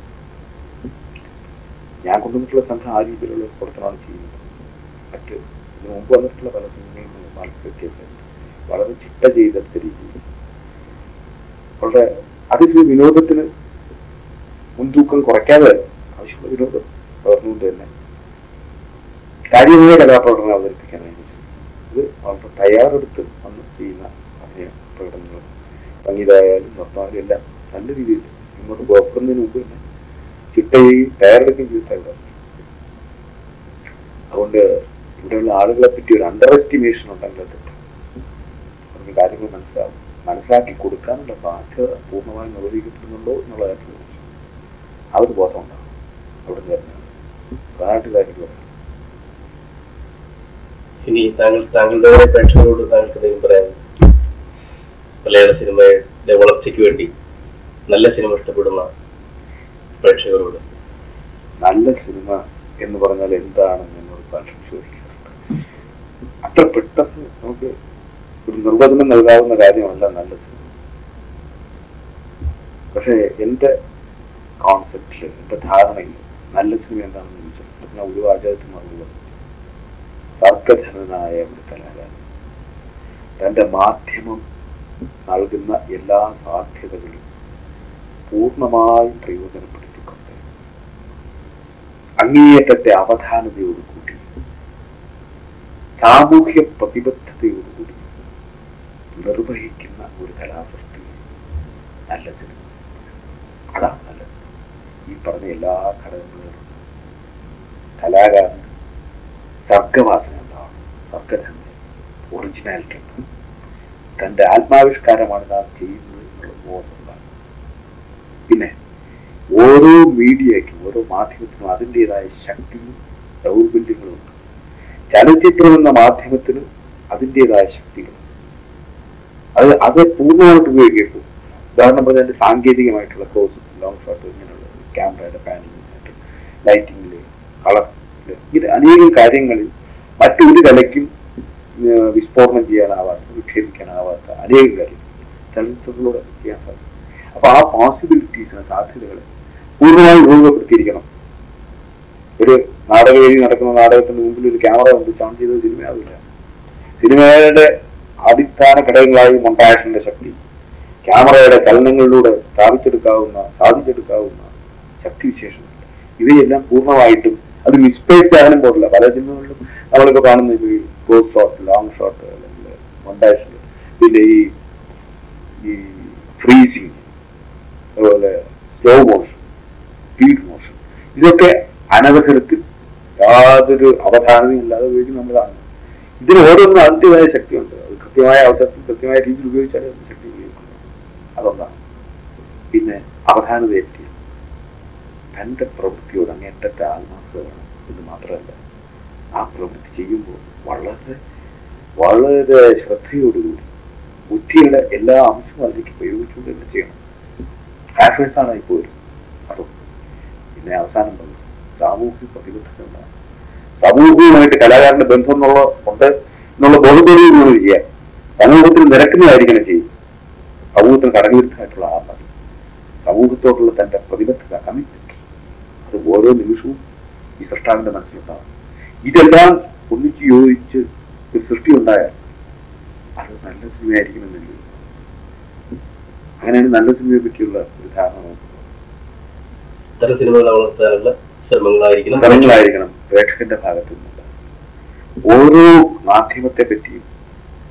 ഞാൻ കൊണ്ടുവന്നിട്ടുള്ള സംഘം ആ രീതിയിലുള്ള ഒരു പ്രവർത്തനമാണ് ചെയ്യുന്നത് മറ്റ് ഇതിനു മുമ്പ് വന്നിട്ടുള്ള പല സിനിമയിൽ നിന്നും വളരെ വ്യത്യാസമുണ്ട് വളരെ ചിട്ട ചെയ്തെടുത്ത രീതിയിൽ വളരെ അതേസമയം വിനോദത്തിന് മുൻതൂക്കം കുറയ്ക്കാതെ ആവശ്യമുള്ള വിനോദം പകർന്നുകൊണ്ട് തന്നെ കാര്യമായ കലാപ്രകടനം അവതരിപ്പിക്കാനായി ഇത് വളരെ തയ്യാറെടുത്ത് വന്ന് ചെയ്യുന്ന അഭിനയ പ്രകടനങ്ങൾ സംഗീതമായാലും നൃത്തമായാലും എല്ലാം നല്ല രീതിയിൽ ഇങ്ങോട്ട് പുറപ്പെടുന്നതിന് മുമ്പ് തന്നെ ചിട്ടയും തയ്യാറെടുക്കുകയും ചെയ്തിട്ടാണ് അതുകൊണ്ട് ഇവിടെയുള്ള ആളുകളെ പറ്റി ഒരു അണ്ടർ എസ്റ്റിമേഷൻ ഉണ്ടെങ്കിൽ അത് തെറ്റാണ്. അവർക്ക് കാര്യങ്ങൾ മനസ്സിലാവും മനസ്സിലാക്കി കൊടുക്കാനുള്ള ബാധ്യത പൂർണ്ണമായും നിർവഹിക്കപ്പെടുന്നുണ്ടോ എന്നുള്ള കാര്യത്തിൽ ആ ഒരു ബോധം ഉണ്ടാവും അവിടെ നിന്ന് വരുന്നത് പ്രധാനമായിട്ട് കാര്യങ്ങൾ പറയാം ഇനി താങ്കൾ താങ്കളുടെ പ്രേക്ഷകരോട് താങ്കൾക്ക് എന്തെങ്കിലും പറയാൻ മലയാള സിനിമയുടെ വളർച്ചയ്ക്ക് വേണ്ടി നല്ല സിനിമ ഇഷ്ടപ്പെടുന്ന പ്രേക്ഷകരോട് നല്ല സിനിമ എന്ന് പറഞ്ഞാൽ എന്താണെന്ന് എന്നോട് പലരും ചോദിക്കാറുണ്ട് അത്ര പെട്ടെന്ന് നമുക്ക് ഒരു നിർവചനം നൽകാവുന്ന കാര്യമല്ല നല്ല സിനിമ പക്ഷേ എൻ്റെ കോൺസെപ്റ്റിൽ എൻ്റെ ധാരണയിൽ നല്ല സിനിമ എന്താണെന്ന് ചോദിച്ചാൽ ഞാൻ ഒരു വാചകത്തിൽ മറുപടി പറഞ്ഞു സർഗധനനായ ഒരു കലാകാരൻ തൻ്റെ മാധ്യമം നൽകുന്ന എല്ലാ സാധ്യതകളും പൂർണ്ണമായും പ്രയോജനപ്പെടുത്തിക്കൊണ്ട് അങ്ങേയറ്റത്തെ അവധാനതയോടുകൂടി സാമൂഹ്യ പ്രതിബദ്ധതയോടുകൂടി നിർവഹിക്കുന്ന ഒരു കലാസൃഷ്ടി നല്ല സിനിമ അതാണ് നല്ലത് ഈ പറഞ്ഞ എല്ലാ ഘടകങ്ങളും കലാകാരന് സർഗവാസന ഉണ്ടാവണം സർഗധന്യ ഒറിജിനാലിറ്റി ഉണ്ടാവണം തൻ്റെ ആത്മാവിഷ്കാരമാണ് നാം ചെയ്യുന്നത് എന്നുള്ള ബോധം ഉണ്ടാകണം പിന്നെ ഓരോ മീഡിയയ്ക്കും ഓരോ മാധ്യമത്തിനും അതിൻ്റെതായ ശക്തിയും ദൗർബല്യങ്ങളും ഉണ്ട് ചലച്ചിത്രം എന്ന മാധ്യമത്തിന് അതിൻ്റെതായ ശക്തികൾ അത് അത് പൂർണ്ണമായിട്ട് ഉപയോഗിക്കപ്പെട്ടു ഉദാഹരണം പറഞ്ഞാൽ അതിന്റെ സാങ്കേതികമായിട്ടുള്ള ക്ലോസ് ലോങ് ഷോട്ട് ഇങ്ങനെയുള്ള ക്യാമറയുടെ പാനിങ് ലൈറ്റിംഗില് കളറില് ഇത് അനേകം കാര്യങ്ങളിൽ മറ്റൊരു കലയ്ക്കും ഏഹ്, വിസ്ഫോടനം ചെയ്യാനാവാത്ത വിക്ഷേപിക്കാനാവാത്ത അനേകം കാര്യങ്ങൾ ചലച്ചിത്രത്തിലൂടെ ചെയ്യാൻ സാധിക്കും അപ്പൊ ആ പോസിബിലിറ്റീസിന് സാധ്യതകളെ പൂർണ്ണമായും ഉപയോഗപ്പെടുത്തിയിരിക്കണം ഒരു നാടകവേദി നടക്കുന്ന നാടകത്തിന് മുമ്പിൽ ഒരു ക്യാമറ കൊണ്ട് ചാൺ ചെയ്തത് സിനിമയാവില്ല സിനിമയുടെ അടിസ്ഥാന ഘടകങ്ങളായി മൊണ്ടാഷന്റെ ശക്തി ക്യാമറയുടെ ചലനങ്ങളിലൂടെ സ്ഥാപിച്ചെടുക്കാവുന്ന സാധിച്ചെടുക്കാവുന്ന ശക്തിവിശേഷങ്ങൾ ഇവയെല്ലാം പൂർണ്ണമായിട്ടും അത് മിസ്പ്ലേസ്ഡ് ആകാനും പോകില്ല പല സിനിമകളിലും നമ്മളിപ്പോ കാണുന്ന ഈ ക്ലോസ് ഷോട്ട് ലോങ് ഷോട്ട് അല്ലെങ്കിൽ മൊണ്ടാഷ് പിന്നെ ഈ ഈ ഫ്രീസിങ് അതുപോലെ സ്ലോ മോഷൻ സ്പീഡ് മോഷൻ ഇതൊക്കെ അനവസരത്തിൽ യാതൊരു അവധാനതയും ഇല്ലാതെ ഉപയോഗിക്കുന്ന നമ്മൾ കാണുന്നു ഇതിന് ഓരോന്നും അതിൻ്റെതായ ശക്തിയുണ്ട് അത് കൃത്യമായ അവസരത്തിൽ കൃത്യമായ രീതിയിൽ ഉപയോഗിച്ചാൽ അത് ശക്തി ഉപയോഗിക്കുന്നു അതൊന്നാണ് പിന്നെ അവധാനത എത്തി തൻ്റെ പ്രവൃത്തിയോട് അങ്ങേറ്റത്തെ ആത്മാർത്ഥത വേണം എന്ന് മാത്രമല്ല ആ പ്രവൃത്തി ചെയ്യുമ്പോൾ വളരെ വളരെ ശ്രദ്ധയോടുകൂടി ബുദ്ധിയുടെ എല്ലാ അംശവും അതിലേക്ക് പ്രയോഗിച്ചുകൊണ്ട് തന്നെ ചെയ്യണം ഹാഫേഴ്സ് ആണ് ഇപ്പോൾ അതും പിന്നെ അവസാനം പറഞ്ഞു സാമൂഹ്യ പ്രതിബദ്ധത ഉണ്ടാകും സമൂഹവുമായിട്ട് കലാകാരന്റെ ബന്ധം എന്നുള്ള ഉണ്ട് എന്നുള്ള ബോധത്തോടെ നമ്മൾ ചെയ്യാം സമൂഹത്തിന് നിരക്കുന്നതായിരിക്കണം ചെയ്യും സമൂഹത്തിന് കടവിരുദ്ധമായിട്ടുള്ള ആത്മഹത്യ സമൂഹത്തോടുള്ള തന്റെ പ്രതിബദ്ധത കമ്മിറ്റ്മെന്റ് അത് ഓരോ നിമിഷവും ഈ സൃഷ്ടാവിന്റെ മനസ്സിലുണ്ടാകും ഇതെല്ലാം ഒന്നിച്ച് യോജിച്ച് ഒരു സൃഷ്ടി ഉണ്ടായാൽ അത് നല്ല സിനിമയായിരിക്കുമെന്ന് എനിക്ക് തോന്നുന്നു. അങ്ങനെയാണ് നല്ല സിനിമയെ പറ്റിയുള്ള ഒരു ധാരണ നമുക്ക് ഇത്തരം സിനിമകൾ വളർത്താനുള്ള ശ്രമങ്ങളായിരിക്കണം ഫലങ്ങളായിരിക്കണം പ്രേക്ഷകന്റെ ഭാഗത്തു നിന്നുണ്ടാകുന്നത് ഓരോ മാധ്യമത്തെ പറ്റിയും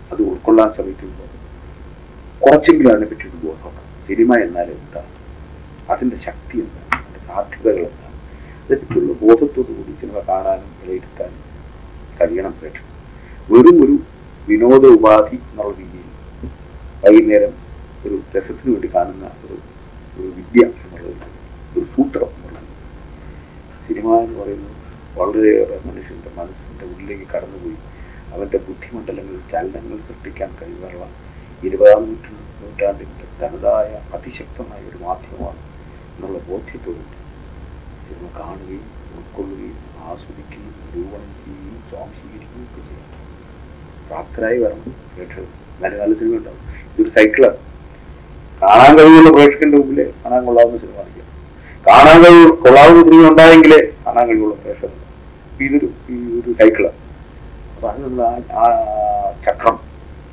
അത് ഉൾക്കൊള്ളാൻ ശ്രമിക്കുമ്പോൾ കുറച്ചെങ്കിലും അതിനെ പറ്റിയിട്ട് ബോധമുണ്ട് സിനിമ എന്നാൽ എന്താണ് അതിൻ്റെ ശക്തി എന്താണ് അതിൻ്റെ സാധ്യതകൾ എന്താണ് അതിനെപ്പറ്റിയുള്ള ബോധത്തോടു കൂടി സിനിമ കാണാനും വിലയിരുത്താനും കഴിയണം പ്രേക്ഷകർ വെറും ഒരു വിനോദ ഉപാധി എന്നുള്ള രീതിയിൽ വൈകുന്നേരം ഒരു രസത്തിന് വേണ്ടി കാണുന്ന ഒരു ഒരു വിദ്യ എന്നുള്ളത് ഒരു സൂത്രം എന്നുള്ളത് സിനിമ എന്ന് പറയുന്നത് വളരെയേറെ മനുഷ്യൻ്റെ മനസ്സിൻ്റെ ഉള്ളിലേക്ക് കടന്നുപോയി അവൻ്റെ ബുദ്ധിമണ്ഡലങ്ങളിൽ ചലനങ്ങൾ സൃഷ്ടിക്കാൻ കഴിവുള്ള ഇരുപതാം നൂറ്റാണ്ട് നൂറ്റാണ്ടിൻ്റെ തനതായ അതിശക്തമായ ഒരു മാധ്യമമാണ് എന്നുള്ള ബോധ്യത്തോടുകൂടി സിനിമ കാണുകയും ഉൾക്കൊള്ളുകയും ആസ്വദിക്കുകയും നിരൂപണം ചെയ്യുകയും സ്വാംശീകരിക്കുകയും ഒക്കെ ചെയ്യണം പ്രാപ്തരായി വരണം പ്രേക്ഷകർ നല്ല നല്ല സിനിമ ഉണ്ടാവും ഇതൊരു സൈക്കിളാണ് കാണാൻ കഴിവുള്ള പ്രേക്ഷകന്റെ മുമ്പിൽ കാണാൻ കൊള്ളാവുന്ന സിനിമ കാണിക്കാം കാണാൻ കഴിവ് കൊള്ളാവുന്ന സിനിമ ഉണ്ടായെങ്കിലേ കാണാൻ കഴിവുള്ള പ്രേക്ഷകർ ഇതൊരു ഈ ഒരു സൈക്കിളാണ് അപ്പൊ അത് നമ്മൾ ആ ആ ചക്രം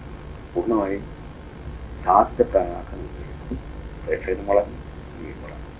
പൂർണ്ണമായും സാധ്യപ്രായമാക്കാൻ പ്രേക്ഷകന് വളർന്നു വളർന്നു